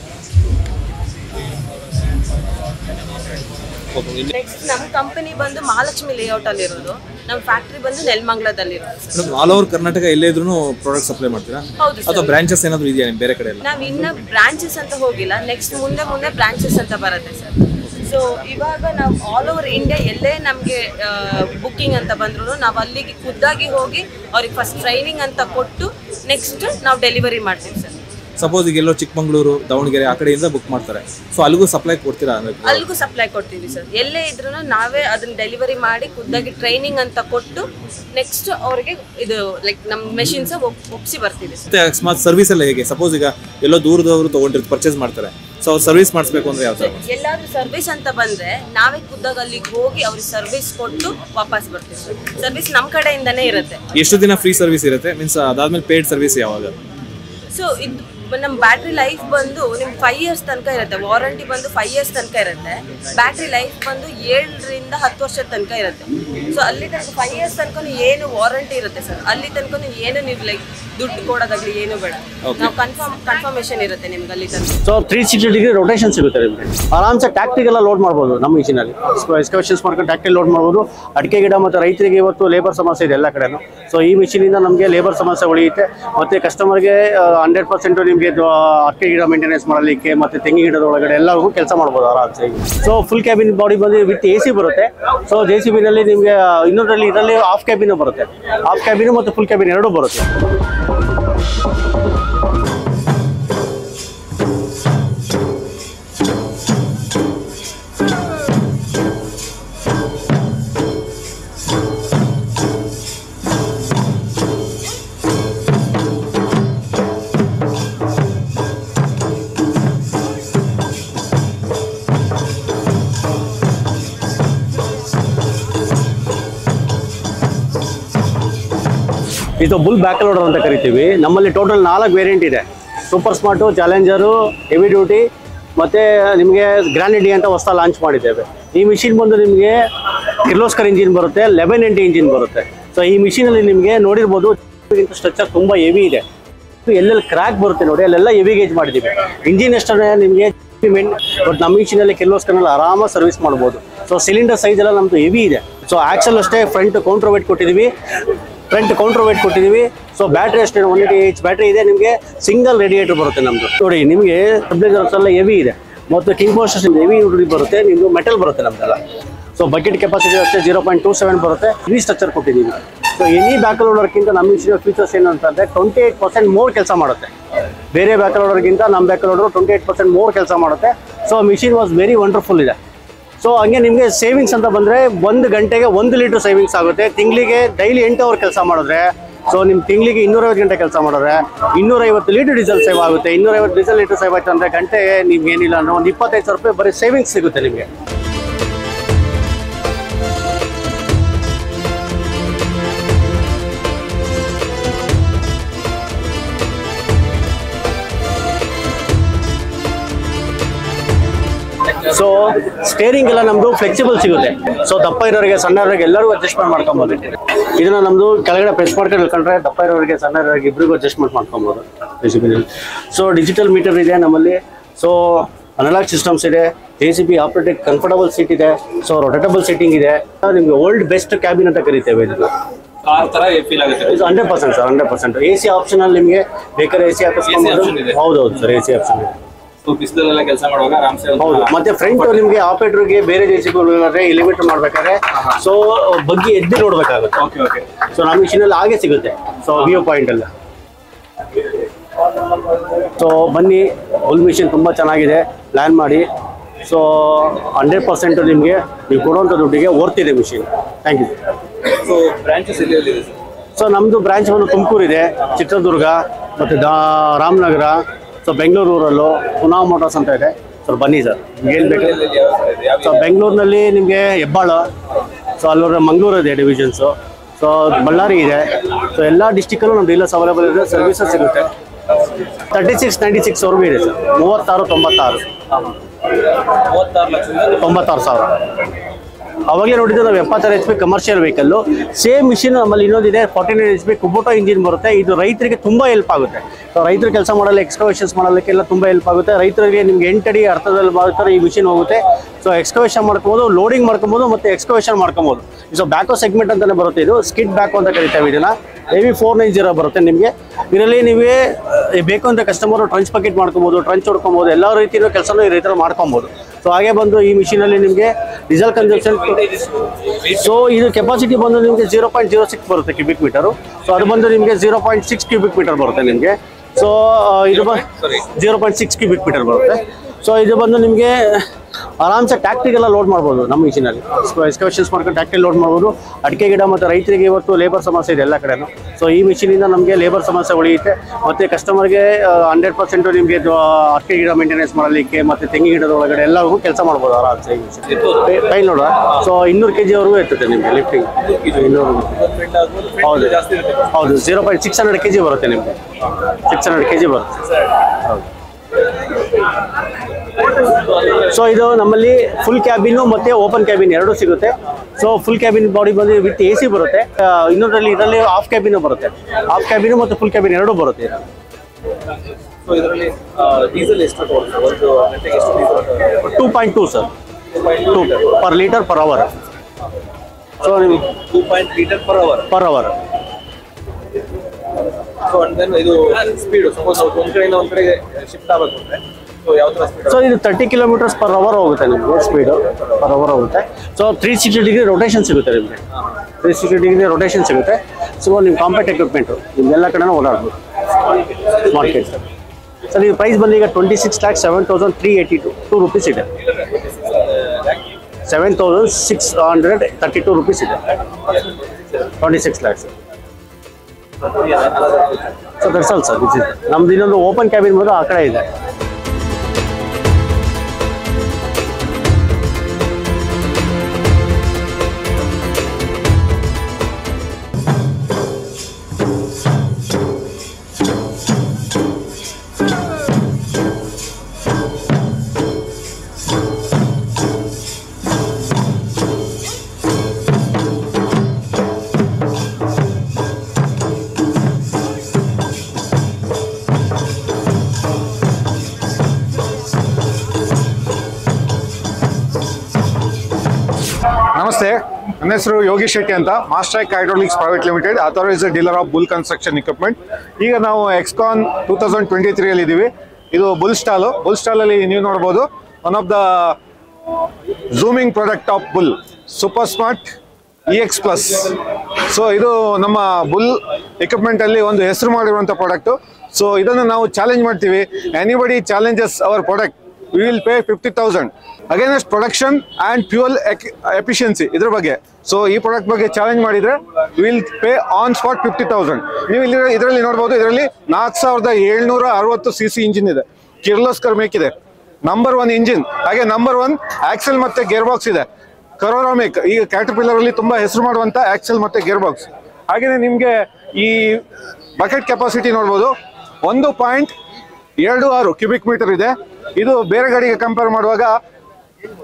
ನೆಕ್ಸ್ಟ್ ನಮ್ಮ ಕಂಪನಿ ಬಂದು ಮಹಾಲಕ್ಷ್ಮಿ ಲೇಔಟ್ ಅಲ್ಲಿ ಇರೋದು ನಮ್ಮ ಫ್ಯಾಕ್ಟ್ರಿ ಬಂದು ನೆಲಮಂಗ್ಲದಲ್ಲಿ ಇರೋದು ಆಲ್ ಓವರ್ ಕರ್ನಾಟಕ ಎಲ್ಲೇ ಇದ್ರೂ ಪ್ರಾಡಕ್ಟ್ ಸಪ್ಲೈ ಮಾಡ್ತೀರಾ ಹೌದು ಅಥವಾ ಬ್ರಾಂಚಸ್ ಏನಾದ್ರು ಇದೆಯಾ ನಿಮ್ ಬೇರೆ ಕಡೆ ಎಲ್ಲ ನಾವ್ ಇನ್ನ ಬ್ರಾಂಚಸ್ ಅಂತ ಹೋಗಿಲ್ಲ ನೆಕ್ಸ್ಟ್ ಮುಂದೆ ಮುಂದೆ ಬ್ರಾಂಚಸ್ ಅಂತ ಬರುತ್ತೆ ಸರ್ ಸೊ ಇವಾಗ ನಾವು ಆಲ್ ಓವರ್ ಇಂಡಿಯಾ ಎಲ್ಲೇ ನಮಗೆ ಬುಕ್ಕಿಂಗ್ ಅಂತ ಬಂದ್ರು ನಾವು ಅಲ್ಲಿಗೆ ಖುದ್ದಾಗಿ ಹೋಗಿ ಅವ್ರಿಗೆ ಫಸ್ಟ್ ಟ್ರೈನಿಂಗ್ ಅಂತ ಕೊಟ್ಟು ನೆಕ್ಸ್ಟ್ ನಾವು ಡೆಲಿವರಿ ಮಾಡ್ತೀವಿ ಸರ್ ಸಪೋಸ್ ಈಗ ಎಲ್ಲೋ ಚಿಕ್ಕಮಂಗ್ಳೂರು ದಾವಣಗೆರೆ ಆ ಕಡೆಯಿಂದ ಬುಕ್ ಮಾಡ್ತಾರೆ ಸೊ ಅಲ್ಲಿಗೂ ಸಪ್ಲೈ ಕೊಡ್ತೀರಾ ಅಂದ್ರೆ ಅಲ್ಲಿಗೂ ಸಪ್ಲೈ ಕೊಡ್ತೀವಿ ಸರ್ ಎಲ್ಲೇ ಇದ್ರೂ ನಾವೇ ಅದನ್ನ ಡೆಲಿವರಿ ಮಾಡಿ ಖುದ್ದಾಗಿ ಟ್ರೈನಿಂಗ್ ಅಂತ ಕೊಟ್ಟು ನೆಕ್ಸ್ಟ್ ಅವ್ರಿಗೆ ಇದು ಲೈಕ್ ನಮ್ಮ ಮೆಷಿನ್ಸ್ ಒಪ್ಸಿ ಬರ್ತೀವಿ ಸರ್ ಮತ್ತೆ ಅಕಸ್ಮಾತ್ ಸರ್ವಿಸ್ ಎಲ್ಲ ಹೇಗೆ ಸಪೋಸ್ ಈಗ ಎಲ್ಲೋ ದೂರದವರು ತಗೊಂಡಿರ್ತಾರೆ ಪರ್ಚೇಸ್ ಮಾಡ್ತಾರೆ ಸೊ ಅವ್ರು ಸರ್ವಿಸ್ ಮಾಡಿಸ್ಬೇಕು ಅಂದ್ರೆ ಯಾವ ಥರ ಎಲ್ಲಾದ್ರೂ ಸರ್ವಿಸ್ ಅಂತ ಬಂದ್ರೆ ನಾವೇ ಖುದ್ದಾಗಿ ಅಲ್ಲಿಗೆ ಹೋಗಿ ಅವ್ರಿಗೆ ಸರ್ವಿಸ್ ಕೊಟ್ಟು ವಾಪಸ್ ಬರ್ತೀವಿ ಸರ್ ಸರ್ವಿಸ್ ನಮ್ಮ ಕಡೆಯಿಂದನೇ ಇರುತ್ತೆ ಎಷ್ಟು ದಿನ ಫ್ರೀ ಸರ್ವಿಸ್ ಇರುತ್ತೆ ಮೀನ್ಸ್ ಅದಾದ್ಮೇಲೆ ಪೇಡ್ ಸರ್ವಿಸ್ ಯಾವಾಗ ಸೊ ಇದು ನಮ್ಮ ಬ್ಯಾಟ್ರಿ ಲೈಫ್ ಬಂದು ನಿಮ್ಗೆ ಫೈವ್ ಇಯರ್ಸ್ ತನಕ ಇರುತ್ತೆ ವಾರಂಟಿ ಬಂದು ಫೈವ್ ಇಯರ್ಸ್ ತನಕ ಇರುತ್ತೆ ಬ್ಯಾಟ್ರಿ ಲೈಫ್ ಬಂದು ಏಳರಿಂದ ಹತ್ತು ವರ್ಷದ ತನಕ ಇರುತ್ತೆ ಸೊ ಅಲ್ಲಿ ತನಕ ಫೈವ್ ಇಯರ್ಸ್ ತನಕ ಏನು ವಾರಂಟಿ ಇರುತ್ತೆ ಸರ್ ಅಲ್ಲಿ ತನಕ ಏನು ನೀವು ಲೈಕ್ ದುಡ್ಡು ಕೊಡೋದಾಗ್ಲಿ ಏನು ಬೇಡ ನಾವು ಕನ್ಫರ್ಮ್ ಕನ್ಫರ್ಮೇಶನ್ ಇರುತ್ತೆ ನಿಮ್ಗೆ ಅಲ್ಲಿ ತನಕ so three sixty degree rotation ಸಿಗುತ್ತೆ ನಿಮಗೆ ಆರಾಮ್ಸೆ ಟ್ಯಾಕ್ಟ್ರಿಗೆಲ್ಲ ಲೋಡ್ ಮಾಡ್ಬೋದು ನಮ್ಮ ಮಿಷಿನಲ್ಲಿ ಎಕ್ಸ್ಕವೇಷನ್ಸ್ ಮಾಡ್ಕೊಂಡು ಟ್ಯಾಕ್ಟ್ರಿ ಲೋಡ್ ಮಾಡ್ಬೋದು ಅಡಿಕೆ ಗಿಡ ಮತ್ತು ರೈತರಿಗೆ ಇವತ್ತು ಲೇಬರ್ ಸಮಸ್ಯೆ ಇದೆ ಎಲ್ಲ ಕಡೆನೂ ಸೊ ಈ ಮಿಷಿನಿಂದ ನಮಗೆ ಲೇಬರ್ ಸಮಸ್ಯೆ ಉಳಿಯುತ್ತೆ ಮತ್ತು ಕಸ್ಟಮರ್ಗೆ ಹಂಡ್ರೆಡ್ ಪರ್ಸೆಂಟು ನಿಮಗೆ ಅಡಿಕೆ ಗಿಡ ಮೇಂಟೆನೆನ್ಸ್ ಮಾಡಲಿಕ್ಕೆ ಮತ್ತು ತೆಂಗಿನ ಗಿಡದ ಒಳಗಡೆ ಎಲ್ಲರಿಗೂ ಕೆಲಸ ಮಾಡ್ಬೋದು ಆರಾಮ್ಸೆ ಸೊ ಫುಲ್ ಕ್ಯಾಬಿನ್ ಬಾಡಿ ಬಂದು ವಿತ್ ಎ ಸಿ ಬರುತ್ತೆ ಸೊ ಜೆ ಸಿ ಬಿನಲ್ಲಿ ನಿಮಗೆ ಇನ್ನೊಂದರಲ್ಲಿ ಇದರಲ್ಲಿ ಹಾಫ್ ಕ್ಯಾಬಿನು ಬರುತ್ತೆ ಹಾಫ್ ಕ್ಯಾಬಿನು ಮತ್ತು ಫುಲ್ ಕ್ಯಾಬಿನ್ ಎರಡೂ ಬರುತ್ತೆ ಇದು ಬುಲ್ ಬ್ಯಾಕ್ ಲೋಡರ್ ಅಂತ ಕರಿತೀವಿ ನಮ್ಮಲ್ಲಿ ಟೋಟಲ್ ನಾಲ್ಕು ವೇರಿಯಂಟ್ ಇದೆ super smart challenger heavy duty ಮತ್ತು ನಿಮಗೆ ಗ್ರ್ಯಾಂಡ್ ಡಿ ಅಂತ ಹೊಸ ಲಾಂಚ್ ಮಾಡಿದ್ದೇವೆ ಈ ಮಿಷಿನ್ ಬಂದು ನಿಮಗೆ ಕಿರ್ಲೋಸ್ಕರ್ ಇಂಜಿನ್ ಬರುತ್ತೆ ಲೆವೆನ್ ಎಂಟಿ ಇಂಜಿನ್ ಬರುತ್ತೆ ಸೊ ಈ ಮಿಷಿನಲ್ಲಿ ನಿಮಗೆ ನೋಡಿರ್ಬೋದು ಸ್ಟ್ರಕ್ಚರ್ ತುಂಬ ಹೆವಿ ಇದೆ ಎಲ್ಲೆಲ್ಲಿ ಕ್ರ್ಯಾಕ್ ಬರುತ್ತೆ ನೋಡಿ ಅಲ್ಲೆಲ್ಲ ಹೆವಿ ಗೇಜ್ ಮಾಡಿದ್ದೀವಿ ಇಂಜಿನ್ ಎಷ್ಟೇ ನಿಮಗೆ ಬಟ್ ನಮ್ಮ ಇಂಜಿನಲ್ಲಿ ಕೆಲವಸ್ಕರ್ನಲ್ಲಿ ಆರಾಮಾಗಿ ಸರ್ವಿಸ್ ಮಾಡ್ಬೋದು ಸೊ ಸಿಲಿಂಡರ್ ಸೈಜ್ ಎಲ್ಲ ನಮ್ಮದು ಹೆವಿ ಇದೆ ಸೊ ಆಕ್ಸಲ್ ಅಷ್ಟೇ ಫ್ರಂಟ್ ಕೌಂಟರ್ ವೇಟ್ ಕೊಟ್ಟಿದ್ದೀವಿ ಫ್ರಂಟ್ ಕೌಂಟರ್ ವೇಟ್ ಕೊಟ್ಟಿದ್ದೀವಿ ಸೊ ಬ್ಯಾಟ್ರಿ ಅಷ್ಟೇ ಒನ್ ಏಯ್ಟಿ ಏಚ್ ಬ್ಯಾಟ್ರಿ ಇದೆ ನಿಮಗೆ ಸಿಂಗಲ್ ರೇಡಿಯೇಟರ್ ಬರುತ್ತೆ ನಮ್ಮದು ನೋಡಿ ನಿಮಗೆ ಸ್ಟೆಬಿಲೈಸರ್ಸ್ ಎಲ್ಲ ಹೆವಿ ಇದೆ ಮತ್ತು ಕಿಂಗ್ ಪೋಸ್ಟ್ ಹೆವಿ ಬರುತ್ತೆ ನಿಮ್ಮದು ಮೆಟಲ್ ಬರುತ್ತೆ ನಮ್ದೆಲ್ಲ ಸೊ ಬಕೆಟ್ ಕೆಪಾಸಿಟಿ ಅಷ್ಟೇ ಜೀರೋ ಪಾಯಿಂಟ್ ಟೂ ಸೆವೆನ್ ಬರುತ್ತೆ ಈ ಸ್ಟ್ರಕ್ಚರ್ ಕೊಟ್ಟಿದ್ದೀವಿ ಸೊ ಎನಿ ಬ್ಯಾಕ್ ಲೋಡರ್ಗಿಂತ ನಮ್ಮ ಮಿಷಿನ ಫೀಚರ್ಸ್ ಏನು ಅಂತಂದರೆ ಟ್ವೆಂಟಿ ಏಯ್ಟ್ ಪರ್ಸೆಂಟ್ ಮೋರ್ ಕೆಲಸ ಮಾಡುತ್ತೆ ಬೇರೆ ಬ್ಯಾಕ್ ಲೋಡರ್ಗಿಂತ ನಮ್ಮ back loader twenty eight percent more ಕೆಲಸ ಮಾಡುತ್ತೆ so machine was very wonderful ಇದೆ ಸೊ ಹಂಗೆ ನಿಮಗೆ ಸೇವಿಂಗ್ಸ್ ಅಂತ ಬಂದರೆ ಒಂದು ಗಂಟೆಗೆ ಒಂದು ಲೀಟ್ರ್ ಸೇವಿಂಗ್ಸ್ ಆಗುತ್ತೆ ತಿಂಗಳಿಗೆ ಡೈಲಿ ಎಂಟು ಅವರ್ ಕೆಲಸ ಮಾಡಿದ್ರೆ ಸೊ ನಿಮ್ಮ ತಿಂಗಳಿಗೆ ಇನ್ನೂರೈವತ್ತು ಗಂಟೆ ಕೆಲಸ ಮಾಡಿದ್ರೆ ಇನ್ನೂರೈವತ್ತು ಲೀಟರ್ ಡೀಸೆಲ್ ಸೇವ್ ಆಗುತ್ತೆ ಇನ್ನೂರೈವತ್ತು ಡೀಸೆಲ್ ಲೀಟರ್ ಸೇವ್ ಆಯ್ತು ಅಂದರೆ ಗಂಟೆಗೆ ನಿಮ್ಗೆ ಏನಿಲ್ಲ ಅಂದ್ರೆ ಒಂದು ಇಪ್ಪತ್ತೈದು ಸಾವಿರ ರೂಪಾಯಿ ಬರೀ ಸೇವಿಂಗ್ಸ್ ಸಿಗುತ್ತೆ ನಿಮಗೆ ಸೊ ಸ್ಟೇರಿಂಗ್ ಎಲ್ಲ ನಮ್ದು ಫ್ಲೆಕ್ಸಿಬಲ್ ಸಿಗುತ್ತೆ ಸೊ ದಪ್ಪ ಇರೋರಿಗೆ ಸಣ್ಣ ಇರೋರಿಗೆ ಎಲ್ಲರಿಗೂ ಅಡ್ಜಸ್ಟ್ಮೆಂಟ್ ಮಾಡ್ಕೊಬೋದು ಇದನ್ನ ನಮ್ದು ಕೆಳಗಡೆ ಪ್ರೆಸ್ ಮಾಡ್ಕೊಂಡು ಇಳ್ಕೊಂಡ್ರೆ ದಪ್ಪ ಇರೋರಿಗೆ ಸಣ್ಣ ಇರೋರಿಗೆ ಇಬ್ಬರಿಗೂ ಅಡ್ಜಸ್ಟ್ಮೆಂಟ್ ಮಾಡ್ಕೊಬೋದು ಬೇಸಿಕಲಿ ಸೊ ಡಿಜಿಟಲ್ ಮೀಟರ್ ಇದೆ ನಮ್ಮಲ್ಲಿ ಸೊ ಅನಲಾಗ್ ಸಿಸ್ಟಮ್ಸ್ ಇದೆ A C B operated comfortable seat ಇದೆ ಸೊ ರೊಟೇಟಬಲ್ ಸೀಟಿಂಗ್ ಇದೆ ನಿಮಗೆ ಓಲ್ಡ್ ಬೆಸ್ಟ್ ಕ್ಯಾಬಿನ್ ಅಂತ ಕರಿತೇವೆ ಇದನ್ನ ಕಾರ್ ತರ ಫೀಲ್ ಆಗುತ್ತೆ ಇದು hundred percent sir hundred percent A C option ಅಲ್ಲಿ ನಿಮಗೆ ಬೇಕಾದ್ರೆ ಎ ಸಿ ಹಾಕಿಸ್ಕೊಂಡು option ಇದೆ. ಹೌದೌದು ಸರ್ ಎ ಸಿ ಆಪ್ಷನ್ ಇದೆ ಸೊ ಬಿಸಿಲೆಲ್ಲ ಕೆಲಸ ಮಾಡುವಾಗ ಆರಾಮ್ಸೆ ಒಂದು- ಹೌದು ಮತ್ತೆ ಫ್ರಂಟ್ ನಿಮಗೆ ಆಪರೇಟರ್ಗೆ ಬೇರೆ ದೇಶಕ್ಕೆ ಎಲಿವೇಟರ್ ಮಾಡ್ಬೇಕಾದ್ರೆ ಸೊ ಬಗ್ಗೆ ಎದ್ದು ನೋಡ್ಬೇಕಾಗುತ್ತೆ ಓಕೆ ಓಕೆ ಸೊ ನಮ್ಮ ಮಿಷಿನಲ್ಲಿ ಹಾಗೆ ಸಿಗುತ್ತೆ ಸೊ ವ್ಯೂ ಪಾಯಿಂಟ್ ಎಲ್ಲ ಸೊ ಬನ್ನಿ ಹುಲ್ ಮಿಷಿನ್ ತುಂಬ ಚೆನ್ನಾಗಿದೆ ಪ್ಲ್ಯಾನ್ ಮಾಡಿ ಸೊ ಹಂಡ್ರೆಡ್ ಪರ್ಸೆಂಟ್ ನಿಮಗೆ ನೀವು ಕೊಡುವಂಥ ದುಡ್ಡಿಗೆ ಓರ್ತಿದೆ machine thank you so branches ಎಲ್ಲಿ ಎಲ್ಲಿದೆ ಸರ್ ಸೊ ನಮ್ಮದು ಬ್ರಾಂಚ್ ಬಂದು ತುಮಕೂರು ಇದೆ ಚಿತ್ರದುರ್ಗ ಮತ್ತು ದಾ ರಾಮನಗರ ಸೊ ಬೆಂಗಳೂರಲ್ಲೂ ಪುನಾ ಮೋಟಾರ್ಸ್ ಅಂತ ಇದೆ ಸೊ ಬನ್ನಿ ಸರ್ ಏನು ಬೇಕು ಸೊ ಬೆಂಗಳೂರಿನಲ್ಲಿ ನಿಮಗೆ ಹೆಬ್ಬಾಳ ಸೊ ಅಲ್ಲೂರ ಮಂಗಳೂರು ಇದೆ ಡಿವಿಷನ್ಸು ಸೊ ಬಳ್ಳಾರಿ ಇದೆ ಸೊ ಎಲ್ಲ ಡಿಸ್ಟಿಕಲ್ಲೂ ನಮ್ಮ ಡೀಲರ್ಸ್ ಅವೈಲೇಬಲ್ ಇದೆ ಸರ್ವಿಸಸ್ ಸಿಗುತ್ತೆ ತರ್ಟಿ ಸಿಕ್ಸ್ ನೈಂಟಿ ಸಿಕ್ಸ್ವರೆಗೂ ಇದೆ ಸರ್ ಮೂವತ್ತಾರು ತೊಂಬತ್ತಾರು ಮೂವತ್ತಾರು ಲಕ್ಷದಿಂದ ತೊಂಬತ್ತಾರು ಸಾವಿರ ಅವಾಗಲೇ ನೋಡಿದ್ದು ನಾವು ಎಪ್ಪತ್ತಾರು H P commercial vehicle same machine ನಮ್ಮಲ್ಲಿ ಇನ್ನೊಂದಿದೆ forty nine H P Kubota engine ಬರುತ್ತೆ ಇದು ರೈತರಿಗೆ ತುಂಬ ಹೆಲ್ಪ್ ಆಗುತ್ತೆ ಸೊ ರೈತರು ಕೆಲಸ ಮಾಡಲು ಎಕ್ಸ್ಕವೇಷನ್ಸ್ ಮಾಡೋದಕ್ಕೆಲ್ಲ ತುಂಬ ಹೆಲ್ಪ್ ಆಗುತ್ತೆ ರೈತರಿಗೆ ನಿಮ್ಗೆ ಎಂಟಡಿ ಅರ್ಥದಲ್ಲಿ ಮಾಡ್ತಾರೆ ಈ ಮಿಷಿನ್ ಹೋಗುತ್ತೆ ಸೊ ಎಕ್ಸ್ಕವೇಷನ್ ಮಾಡ್ಕೊಬೋದು ಲೋಡಿಂಗ್ ಮಾಡ್ಕೊಬೋದು ಮತ್ತು ಎಕ್ಸ್ಕವೇಷನ್ ಮಾಡ್ಕೊಬೋದು ಸೊ ಬ್ಯಾಕೋ ಸೆಗ್ಮೆಂಟ್ ಅಂತಲೇ ಬರುತ್ತೆ ಇದು ಸ್ಕಿಡ್ ಬ್ಯಾಕೋ ಅಂತ ಕರಿತೇವೆ ಇದನ್ನು ಎವಿ ಫೋರ್ ನೈನ್ ಜೀರೋ ಬರುತ್ತೆ ನಿಮಗೆ ಇದರಲ್ಲಿ ನೀವೇ ಅಹ್, ಬೇಕು ಅಂತ ಕಸ್ಟಮರು ಟ್ರಂಚ್ ಬಕೆಟ್ ಮಾಡ್ಕೊಬೋದು ಟ್ರಂಚ್ ಹೊಡ್ಕೊಬೋದು ಎಲ್ಲ ರೀತಿಯ ಕೆಲಸನೂ ಈ ರೈತರು ಮಾಡ್ಕೊಬೋದು ಸೊ ಹಾಗೆ ಬಂದು ಈ ಮಿಷಿನಲ್ಲಿ ನಿಮಗೆ ಡೀಸೆಲ್ ಕನ್ಸಂಪ್ಷನ್ ಸೊ ಇದು ಕೆಪಾಸಿಟಿ ಬಂದು ನಿಮಗೆ ಜೀರೋ ಪಾಯಿಂಟ್ ಜೀರೋ ಸಿಕ್ಸ್ ಬರುತ್ತೆ ಕ್ಯೂಬಿಕ್ ಮೀಟರು ಸೊ ಅದು ಬಂದು ನಿಮಗೆ zero point six cubic metre ಬರುತ್ತೆ ನಿಮಗೆ ಸೊ ಇದು zero point six cubic metre ಬರುತ್ತೆ ಸೊ ಇದು ಬಂದು ನಿಮಗೆ ಆರಾಮ್ಸೆ ಟ್ಯಾಕ್ಟ್ರಿಗೆಲ್ಲ ಲೋಡ್ ಮಾಡ್ಬೋದು ನಮ್ಮ ಮಿಷಿನಲ್ಲಿ ಎಕ್ಸ್ಕವೇಷನ್ಸ್ ಮಾಡ್ಕೊಂಡು ಟ್ಯಾಕ್ಟ್ರಿ ಲೋಡ್ ಮಾಡ್ಬೋದು ಅಡಿಕೆ ಗಿಡ ಮತ್ತು ರೈತರಿಗೆ ಇವತ್ತು ಲೇಬರ್ ಸಮಸ್ಯೆ ಇದೆ ಎಲ್ಲ ಕಡೆನೂ ಸೊ ಈ ಮಿಷಿನಿಂದ ನಮಗೆ ಲೇಬರ್ ಸಮಸ್ಯೆ ಉಳಿಯುತ್ತೆ ಮತ್ತು ಕಸ್ಟಮರ್ಗೆ ಹಂಡ್ರೆಡ್ ಪರ್ಸೆಂಟು ನಿಮಗೆ ಅಡಿಕೆ ಗಿಡ ಮೇಂಟೆನೆನ್ಸ್ ಮಾಡಲಿಕ್ಕೆ ಮತ್ತು ತೆಂಗಿನ ಗಿಡದ ಒಳಗಡೆ ಎಲ್ಲರಿಗೂ ಕೆಲಸ ಮಾಡ್ಬೋದು ಆರಾಮ್ಸೆ ಈ ಮಿಷಿನ್ ಕೈ ನೋಡುವ ಸೊ ಇನ್ನೂರು ಕೆ ಜಿವರೆಗೂ ಇರ್ತದೆ ನಿಮಗೆ ಲಿಫ್ಟಿಂಗ್ ಇನ್ನೂರು ಹೌದು ಹೌದು zero point six hundred K G ಬರುತ್ತೆ ನಿಮಗೆ ಸಿಕ್ಸ್ ಹಂಡ್ರೆಡ್ ಕೆ ಜಿ ಬರುತ್ತೆ ಹೌದು ಸೊ ಇದು ನಮ್ಮಲ್ಲಿ ಫುಲ್ ಕ್ಯಾಬಿನು ಮತ್ತೆ ಓಪನ್ ಕ್ಯಾಬಿನ್ ಎರಡೂ ಸಿಗುತ್ತೆ ಸೊ ಫುಲ್ ಕ್ಯಾಬಿನ್ ಬಾಡಿ ಬಂದು ವಿತ್ ಎ ಸಿ ಬರುತ್ತೆ ಆ, ಇನ್ನೊಂದರಲ್ಲಿ ಇದರಲ್ಲಿ ಆಫ್ ಕ್ಯಾಬಿನು ಬರುತ್ತೆ ಆಫ್ ಕ್ಯಾಬಿನು ಮತ್ತು ಫುಲ್ ಕ್ಯಾಬಿನ್ ಎರಡೂ ಬರುತ್ತೆ ಇದು. ಸೊ ಇದರಲ್ಲಿ ಡೀಸೆಲ್ ಎಷ್ಟು ತಗೊಳ್ತಾರೆ ಒಂದು ಗಂಟೆಗೆ ಎಷ್ಟು diesel two point two sir two per litre per hour so ನೀವು two point litre per hour per hour so and then ಇದು ಸ್ಪೀಡ್ ಸಪೋಸ್ ಒಂದ್ ಕಡೆಯಿಂದ ಒಂದ್ ಕಡೆಗೆ ಶಿಫ್ಟ್ ಆಗಬೇಕು ಅಂದ್ರೆ ಸೊ ಯಾವ ತರ ಸ್ಪೀಡ್ ಸೊ ಇದು ತರ್ಟಿ ಕಿಲೋಮೀಟರ್ಸ್ ಪರ್ ಅವರ್ ಹೋಗುತ್ತೆ ನಿಮಗೆ ಸ್ಪೀಡು ಪರ್ ಅವರ್ ಹೋಗುತ್ತೆ so three sixty degree rotation ಸಿಗುತ್ತೆ ನಿಮಗೆ ತ್ರೀ ಸಿಕ್ಸ್ಟಿ ಡಿಗ್ರಿ ರೊಟೇಷನ್ ಸಿಗುತ್ತೆ ಸೊ ನಿಮ್ಮ ಕಾಂಪ್ಯಾಕ್ಟ್ ಎಕ್ವಿಪ್ಮೆಂಟು ನಿಮ್ಗೆಲ್ಲ ಕಡೆನೂ ಓಡಾಡ್ಬೋದು ಮಾರ್ಕೆಟ್ ಸರ್ ಇದು ಪ್ರೈಸ್ ಬಂದು ಈಗ twenty six lakh seven thousand three eighty two two rupees ಇದೆ seven thousand six hundred thirty two rupees ಇದೆ twenty six lakhs so that's all sir this is ನಮ್ದು ಇನ್ನೊಂದು ಓಪನ್ ಕ್ಯಾಬಿನ್ ಬಂದು ಆ ಕಡೆ ಇದೆ ನಮಸ್ತೆ ನನ್ನ ಹೆಸರು ಯೋಗೀಶ್ ಶೆಟ್ಟಿ ಅಂತ Mastrike hydraulics private limited authorised dealer of Bull construction equipment ಈಗ ನಾವು ಎಕ್ಸ್ಕಾನ್ ಟೂ ತೌಸಂಡ್ ಟ್ವೆಂಟಿ ತ್ರೀಯಲ್ಲಿ ಇದ್ದೀವಿ ಇದು ಬುಲ್ ಸ್ಟಾಲು ಬುಲ್ ಸ್ಟಾಲಲ್ಲಿ ನೀವು ನೋಡ್ಬೋದು one of the zooming product of Bull super smart E X plus so ಇದು ನಮ್ಮ ಬುಲ್ ಎಕ್ವಿಪ್ಮೆಂಟ್ ಅಲ್ಲಿ ಒಂದು ಹೆಸರು ಮಾಡಿರುವಂಥ ಪ್ರಾಡಕ್ಟು ಸೊ ಇದನ್ನು ನಾವು ಚಾಲೆಂಜ್ ಮಾಡ್ತೀವಿ anybody challenges our product we will pay fifty thousand against production and fuel efficiency ಇದ್ರ ಬಗ್ಗೆ ಸೊ ಈ ಪ್ರಾಡಕ್ಟ್ ಬಗ್ಗೆ ಚಾಲೆಂಜ್ ಮಾಡಿದ್ರೆ will pay on spot fifty thousand ನೀವು ಇಲ್ಲಿ ಇದರಲ್ಲಿ ನೋಡ್ಬೋದು ಇದರಲ್ಲಿ ನಾಲ್ಕು ಸಾವಿರದ ಏಳ್ನೂರ ಅರವತ್ತು ಸಿ ಸಿ ಇಂಜಿನ್ ಇದೆ ಕಿರ್ಲೋಸ್ಕರ್ ಮೇಕ್ ಇದೆ ನಂಬರ್ ಒನ್ ಇಂಜಿನ್ ಹಾಗೆ ನಂಬರ್ ಒನ್ ಆಕ್ಸೆಲ್ ಮತ್ತೆ ಗೇರ್ ಬಾಕ್ಸ್ ಇದೆ ಕರೋರಾಮಿಕ್ ಈಗ ಕ್ಯಾಟರ್ಪಿಲ್ಲರ್ ಅಲ್ಲಿ ತುಂಬಾ ಹೆಸರು ಮಾಡುವಂತ ಆಕ್ಸೆಲ್ ಮತ್ತೆ ಗೇರ್ ಬಾಕ್ಸ್ ಹಾಗೇನೆ ನಿಮ್ಗೆ ಈ ಬಕೆಟ್ ಕೆಪಾಸಿಟಿ ನೋಡ್ಬೋದು ಒಂದು ಪಾಯಿಂಟ್ ಎರಡು ಆರು ಕ್ಯೂಬಿಕ್ ಮೀಟರ್ ಇದೆ ಇದು ಬೇರೆ ಗಾಡಿಗೆ ಕಂಪೇರ್ ಮಾಡುವಾಗ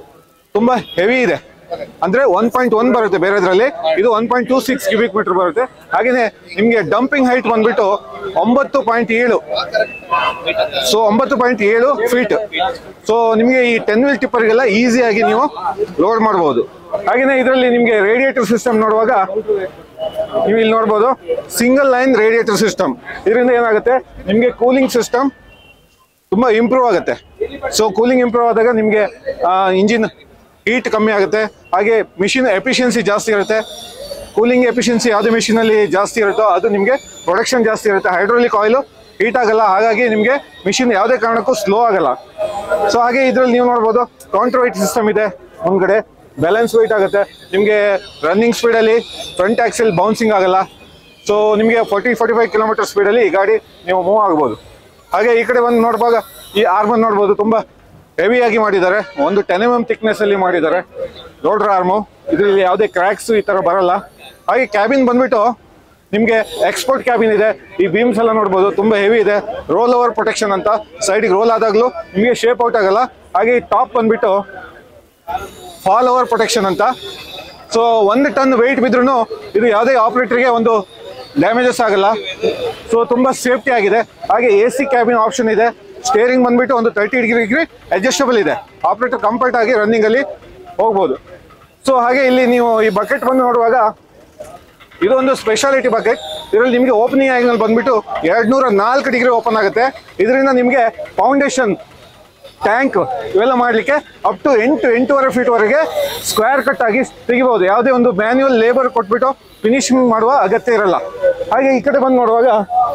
ತುಂಬಾ ಹೆವಿ ಇದೆ ಅಂದ್ರೆ ಒನ್ ಪಾಯಿಂಟ್ ಒನ್ ಬರುತ್ತೆ ಬೇರೆದ್ರಲ್ಲಿ ಇದು one point two six cubic metre ಬರುತ್ತೆ ಹಾಗೇನೆ ನಿಮ್ಗೆ ಡಂಪಿಂಗ್ ಹೈಟ್ ಬಂದ್ಬಿಟ್ಟು ಒಂಬತ್ತು ಪಾಯಿಂಟ್ ಏಳು ಸೊ ಒಂಬತ್ತು ಪಾಯಿಂಟ್ ಏಳು ಫೀಟ್ ಸೊ ನಿಮಗೆ ಈ ಟೆನ್ ವೀಲ್ ಟಿಪ್ಪರ್ಗೆಲ್ಲ ಈಸಿಯಾಗಿ ನೀವು ಲೋಡ್ ಮಾಡಬಹುದು ಹಾಗೇನೆ ಇದರಲ್ಲಿ ನಿಮಗೆ ರೇಡಿಯೇಟರ್ ಸಿಸ್ಟಮ್ ನೋಡುವಾಗ ನೀವು ಇಲ್ಲಿ ನೋಡ್ಬೋದು ಸಿಂಗಲ್ ಲೈನ್ ರೇಡಿಯೇಟರ್ ಸಿಸ್ಟಮ್ ಇದರಿಂದ ಏನಾಗುತ್ತೆ ನಿಮಗೆ ಕೂಲಿಂಗ್ ಸಿಸ್ಟಮ್ ತುಂಬಾ ಇಂಪ್ರೂವ್ ಆಗುತ್ತೆ ಸೊ ಕೂಲಿಂಗ್ ಇಂಪ್ರೂವ್ ಆದಾಗ ನಿಮಗೆ ಇಂಜಿನ್ ಹೀಟ್ ಕಮ್ಮಿ ಆಗುತ್ತೆ ಹಾಗೆ ಮಿಷಿನ್ ಎಫಿಷಿಯನ್ಸಿ ಜಾಸ್ತಿ ಇರುತ್ತೆ ಕೂಲಿಂಗ್ ಎಫಿಷಿಯನ್ಸಿ ಯಾವುದೇ ಮಿಷಿನ್ ಅಲ್ಲಿ ಜಾಸ್ತಿ ಇರುತ್ತೋ ಅದು ನಿಮಗೆ ಪ್ರೊಡಕ್ಷನ್ ಜಾಸ್ತಿ ಇರುತ್ತೆ ಹೈಡ್ರೋಲಿಕ್ ಆಯಿಲ್ ಹೀಟ್ ಆಗಲ್ಲ ಹಾಗಾಗಿ ನಿಮಗೆ ಮಿಷಿನ್ ಯಾವುದೇ ಕಾರಣಕ್ಕೂ ಸ್ಲೋ ಆಗಲ್ಲ ಸೊ ಹಾಗೆ ಇದರಲ್ಲಿ ನೀವು ನೋಡ್ಬೋದು ಕೌಂಟರ್ ವೈಟ್ ಸಿಸ್ಟಮ್ ಇದೆ ಮುಂದ್ಗಡೆ ಬ್ಯಾಲೆನ್ಸ್ ವೈಟ್ ಆಗುತ್ತೆ ನಿಮಗೆ ರನ್ನಿಂಗ್ ಸ್ಪೀಡಲ್ಲಿ ಫ್ರಂಟ್ ಆಕ್ಸೆಲ್ ಬೌನ್ಸಿಂಗ್ ಆಗಲ್ಲ ಸೊ ನಿಮಗೆ ಫಾರ್ಟಿ ಫಾರ್ಟಿ ಫೈವ್ ಕಿಲೋಮೀಟರ್ ಸ್ಪೀಡಲ್ಲಿ ಈ ಗಾಡಿ ನೀವು ಮೂವ್ ಆಗ್ಬೋದು ಹಾಗೆ ಈ ಕಡೆ ಒಂದು ನೋಡುವಾಗ ಈ ಆರ್ಮನ್ ನೋಡ್ಬೋದು ತುಂಬಾ ಹೆವಿಯಾಗಿ ಮಾಡಿದ್ದಾರೆ ಒಂದು ಟೆನ್ ಎಮ್ ಎಮ್ ಥಿಕ್ನೆಸ್ ಅಲ್ಲಿ ಮಾಡಿದ್ದಾರೆ ರೋಡ್ರ್ ಆರ್ಮು ಇದರಲ್ಲಿ ಯಾವುದೇ ಕ್ರ್ಯಾಕ್ಸ್ ಈ ತರ ಬರಲ್ಲ ಹಾಗೆ ಕ್ಯಾಬಿನ್ ಬಂದ್ಬಿಟ್ಟು ನಿಮಗೆ ಎಕ್ಸ್ಪೋರ್ಟ್ ಕ್ಯಾಬಿನ್ ಇದೆ ಈ ಬೀಮ್ಸ್ ಎಲ್ಲ ನೋಡ್ಬೋದು ತುಂಬಾ ಹೆವಿ ಇದೆ ರೋಲ್ ಓವರ್ ಪ್ರೊಟೆಕ್ಷನ್ ಅಂತ ಸೈಡ್ಗೆ ರೋಲ್ ಆದಾಗಲೂ ನಿಮಗೆ ಶೇಪ್ ಔಟ್ ಆಗಲ್ಲ ಹಾಗೆ ಈ ಟಾಪ್ ಬಂದ್ಬಿಟ್ಟು ಫಾಲ್ ಓವರ್ ಪ್ರೊಟೆಕ್ಷನ್ ಅಂತ ಸೊ ಒಂದು ಟನ್ ವೆಯ್ಟ್ ಬಿದ್ರೂ ಇದು ಯಾವುದೇ ಆಪರೇಟರ್ಗೆ ಒಂದು ಡ್ಯಾಮೇಜಸ್ ಆಗಲ್ಲ ಸೊ ತುಂಬಾ ಸೇಫ್ಟಿ ಆಗಿದೆ ಹಾಗೆ ಎ ಸಿ ಕ್ಯಾಬಿನ್ ಆಪ್ಷನ್ ಇದೆ ಸ್ಟೇರಿಂಗ್ ಬಂದ್ಬಿಟ್ಟು ಒಂದು ತರ್ಟಿ ಡಿಗ್ರಿ ಡಿಗ್ರಿ ಅಡ್ಜಸ್ಟಬಲ್ ಇದೆ ಆಪರೇಟರ್ ಕಂಫರ್ಟ್ ಆಗಿ ರನ್ನಿಂಗ್ ಅಲ್ಲಿ ಹೋಗ್ಬೋದು ಸೊ ಹಾಗೆ ಇಲ್ಲಿ ನೀವು ಈ ಬಕೆಟ್ ಬಂದು ನೋಡುವಾಗ ಇದು ಒಂದು ಸ್ಪೆಷಾಲಿಟಿ ಬಕೆಟ್ ಇದರಲ್ಲಿ ನಿಮಗೆ ಓಪನಿಂಗ್ ಆಂಗಲ್ ಬಂದ್ಬಿಟ್ಟು ಎರಡ್ ನೂರ ನಾಲ್ಕು ಡಿಗ್ರಿ ಓಪನ್ ಆಗುತ್ತೆ ಇದರಿಂದ ನಿಮಗೆ ಫೌಂಡೇಶನ್ ಟ್ಯಾಂಕ್ ಇವೆಲ್ಲ ಮಾಡಲಿಕ್ಕೆ ಅಪ್ ಟು ಎಂಟು ಎಂಟೂವರೆ ಫೀಟ್ ವರೆಗೆ ಸ್ಕ್ವೇರ್ ಕಟ್ ಆಗಿ ತೆಗಿಬಹುದು ಯಾವುದೇ ಒಂದು ಮ್ಯಾನ್ಯುವಲ್ ಲೇಬರ್ ಕೊಟ್ಬಿಟ್ಟು ಫಿನಿಶಿಂಗ್ ಮಾಡುವ ಅಗತ್ಯ ಇರಲ್ಲ ಹಾಗೆ ಈ ಕಡೆ ಬಂದು ನೋಡುವಾಗ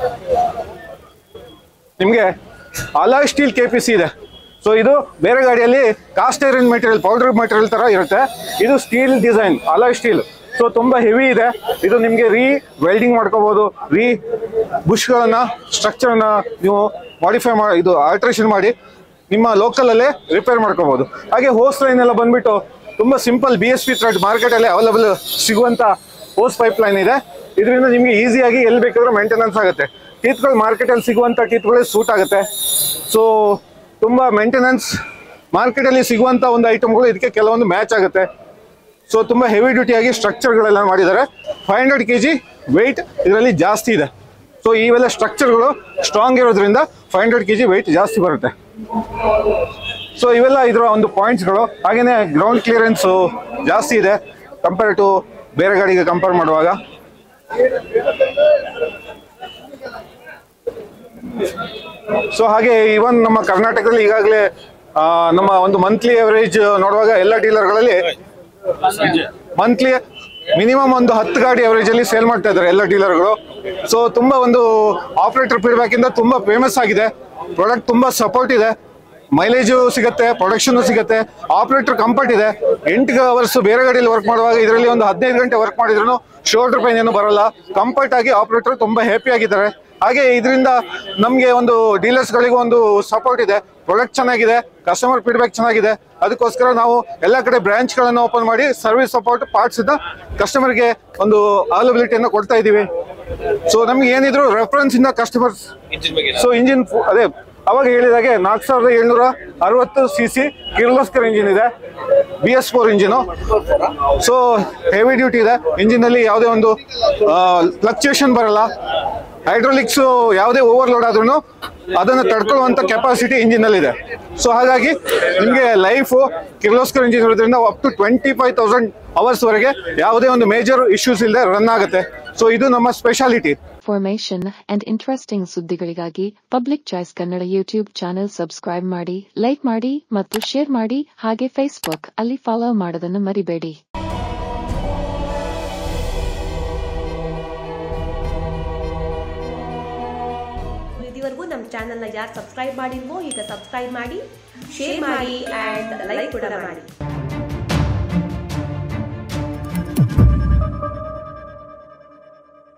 ನಿಮಗೆ alloy steel K P C ಇದೆ ಸೊ ಇದು ಬೇರೆ ಗಾಡಿಯಲ್ಲಿ cast iron material powder material ತರ ಇರುತ್ತೆ ಇದು steel design alloy steel so ತುಂಬಾ ಹೆವಿ ಇದೆ ಇದು ನಿಮಗೆ ರೀ ವೆಲ್ಡಿಂಗ್ ಮಾಡ್ಕೋಬಹುದು ರೀ ಬುಷ್ಗಳನ್ನ ಸ್ಟ್ರಕ್ಚರ್ನ ನೀವು ಮಾಡಿಫೈ ಮಾಡಿ ಇದು ಆಲ್ಟ್ರೇಷನ್ ಮಾಡಿ ನಿಮ್ಮ ಲೋಕಲ್ ಅಲ್ಲೇ ರಿಪೇರ್ ಮಾಡ್ಕೋಬಹುದು ಹಾಗೆ ಹೋಸ್ ಲೈನ್ ಎಲ್ಲ ಬಂದ್ಬಿಟ್ಟು ತುಂಬಾ simple B S P thread market ಅಲ್ಲಿ ಅವೈಲಬಲ್ ಸಿಗುವಂತ ಹೋಸ್ ಪೈಪ್ ಲೈನ್ ಇದೆ ಇದರಿಂದ ನಿಮಗೆ ಈಸಿಯಾಗಿ ಎಲ್ಲಿ ಬೇಕಾದ್ರೂ ಮೇಂಟೆನೆನ್ಸ್ ಆಗುತ್ತೆ ಟೀತ್ಗಳು ಮಾರ್ಕೆಟಲ್ಲಿ ಸಿಗುವಂಥ ಟೀತ್ಗಳೇ ಸೂಟ್ ಆಗುತ್ತೆ ಸೊ ತುಂಬ ಮೇಂಟೆನೆನ್ಸ್ ಮಾರ್ಕೆಟಲ್ಲಿ ಸಿಗುವಂಥ ಒಂದು ಐಟಮ್ಗಳು ಇದಕ್ಕೆ ಕೆಲವೊಂದು ಮ್ಯಾಚ್ ಆಗುತ್ತೆ ಸೊ ತುಂಬ ಹೆವಿ ಡ್ಯೂಟಿಯಾಗಿ ಸ್ಟ್ರಕ್ಚರ್ಗಳೆಲ್ಲ ಮಾಡಿದ್ದಾರೆ five hundred K G weight ಇದರಲ್ಲಿ ಜಾಸ್ತಿ ಇದೆ ಸೊ ಇವೆಲ್ಲ ಸ್ಟ್ರಕ್ಚರ್ಗಳು ಸ್ಟ್ರಾಂಗ್ ಇರೋದ್ರಿಂದ five hundred K G weight ಜಾಸ್ತಿ ಬರುತ್ತೆ ಸೊ ಇವೆಲ್ಲ ಇದರ ಒಂದು ಪಾಯಿಂಟ್ಸ್ಗಳು ಹಾಗೇನೆ ಗ್ರೌಂಡ್ ಕ್ಲಿಯರೆನ್ಸು ಜಾಸ್ತಿ ಇದೆ ಕಂಪೇರ್ ಟು ಬೇರೆ ಗಾಡಿಗೆ ಕಂಪೇರ್ ಮಾಡುವಾಗ ಸೊ ಹಾಗೆ ಇವನ್ ನಮ್ಮ ಕರ್ನಾಟಕದಲ್ಲಿ ಈಗಾಗಲೇ ನಮ್ಮ ಒಂದು ಮಂತ್ಲಿ ಅವರೇಜ್ ನೋಡುವಾಗ ಎಲ್ಲ ಡೀಲರ್ಗಳಲ್ಲಿ ಮಂತ್ಲಿ ಮಿನಿಮಮ್ ಒಂದು ಹತ್ತು ಗಾಡಿ ಅವರೇಜ್ ಅಲ್ಲಿ ಸೇಲ್ ಮಾಡ್ತಾ ಇದ್ದಾರೆ ಎಲ್ಲ ಡೀಲರ್ಗಳು ಸೊ ತುಂಬಾ ಒಂದು ಆಪರೇಟರ್ ಫೀಡ್ಬ್ಯಾಕ್ ಇಂದ ತುಂಬಾ ಫೇಮಸ್ ಆಗಿದೆ ಪ್ರಾಡಕ್ಟ್ ತುಂಬಾ ಸಪೋರ್ಟ್ ಇದೆ ಮೈಲೇಜು ಸಿಗುತ್ತೆ ಪ್ರೊಡಕ್ಷನ್ ಸಿಗುತ್ತೆ ಆಪರೇಟರ್ ಕಂಫರ್ಟ್ ಇದೆ ಎಂಟು ಅವರ್ಸ್ ಬೇರೆ ಗಾಡಿಯಲ್ಲಿ ವರ್ಕ್ ಮಾಡುವಾಗ ಇದರಲ್ಲಿ ಒಂದು ಹದಿನೈದು ಗಂಟೆ ವರ್ಕ್ ಮಾಡಿದ್ರು ಶೋಲ್ಡರ್ ಪೈನ್ ಏನು ಬರಲ್ಲ ಕಂಫರ್ಟ್ ಆಗಿ ಆಪರೇಟರ್ ತುಂಬಾ ಹ್ಯಾಪಿ ಆಗಿದ್ದಾರೆ ಹಾಗೆ ಇದರಿಂದ ನಮಗೆ ಒಂದು ಡೀಲರ್ಸ್ ಗಳಿಗೂ ಒಂದು ಸಪೋರ್ಟ್ ಇದೆ ಪ್ರಾಡಕ್ಟ್ ಚೆನ್ನಾಗಿದೆ ಕಸ್ಟಮರ್ ಫೀಡ್ಬ್ಯಾಕ್ ಚೆನ್ನಾಗಿದೆ ಅದಕ್ಕೋಸ್ಕರ ನಾವು ಎಲ್ಲ ಕಡೆ ಬ್ರಾಂಚ್ ಗಳನ್ನು ಓಪನ್ ಮಾಡಿ ಸರ್ವಿಸ್ ಸಪೋರ್ಟ್ ಪಾರ್ಟ್ಸ್ ಇಂದ ಕಸ್ಟಮರ್ಗೆ ಒಂದು ಅವೈಲಬಿಲಿಟಿಯನ್ನು ಕೊಡ್ತಾ ಇದೀವಿ ಸೊ ನಮ್ಗೆ ಏನಿದ್ರು ರೆಫರೆನ್ಸ್ ಇಂದ ಕಸ್ಟಮರ್ಸ್ ಸೊ ಇಂಜಿನ್ ಅದೇ ಅವಾಗ ಹೇಳಿದಾಗೆ ನಾಲ್ಕು ಸಾವಿರದ ಏಳ್ನೂರ ಅರವತ್ತು ಸಿ ಸಿ ಕಿರ್ಲೋಸ್ಕರ್ ಇಂಜಿನ್ ಇದೆ B S four engine so heavy duty ಇದೆ ಇಂಜಿನ್ ಅಲ್ಲಿ ಯಾವುದೇ ಒಂದು ಫ್ಲಕ್ಚುಯೇಷನ್ ಬರಲ್ಲ ಹೈಡ್ರೋಲಿಕ್ಸ್ ಯಾವುದೇ ಓವರ್ಲೋಡ್ ಆದ್ರೂ ಅದನ್ನು ತಡ್ಕೊಳ್ಳುವಂತ ಕೆಪಾಸಿಟಿ ಇಂಜಿನ್ ಅಲ್ಲಿ ಇದೆ ಸೊ ಹಾಗಾಗಿ ನಿಮಗೆ ಲೈಫ್ ಕಿರ್ಲೋಸ್ಕರ್ ಇಂಜಿನ್ ಇರೋದ್ರಿಂದ up to twenty five thousand hours ವರೆಗೆ ಯಾವುದೇ ಒಂದು ಮೇಜರ್ ಇಶ್ಯೂಸ್ ಇಲ್ಲದೆ ರನ್ ಆಗುತ್ತೆ ಸೊ ಇದು ನಮ್ಮ ಸ್ಪೆಷಾಲಿಟಿ ಫಾರ್ಮೇಷನ್ ಅಂಡ್ ಇಂಟ್ರೆಸ್ಟಿಂಗ್ ಸುದ್ದಿಗಳಿಗಾಗಿ Public Choice Kannada YouTube channel subscribe ಮಾಡಿ ಲೈಕ್ ಮಾಡಿ ಮತ್ತು ಶೇರ್ ಮಾಡಿ ಹಾಗೆ ಫೇಸ್ಬುಕ್ ಅಲ್ಲಿ ಫಾಲೋ ಮಾಡೋದನ್ನು ಮರಿಬೇಡಿ ಇದುವರೆಗೂ ನಮ್ಮ ಚಾನಲ್ನ ಯಾರು ಸಬ್ಸ್ಕ್ರೈಬ್ ಮಾಡಿಲ್ವೋ ಈಗ ಸಬ್ಸ್ಕ್ರೈಬ್ ಮಾಡಿ ಶೇರ್ ಮಾಡಿ ಆ್ಯಂಡ್ ಲೈಕ್ ಕೂಡ ಮಾಡಿ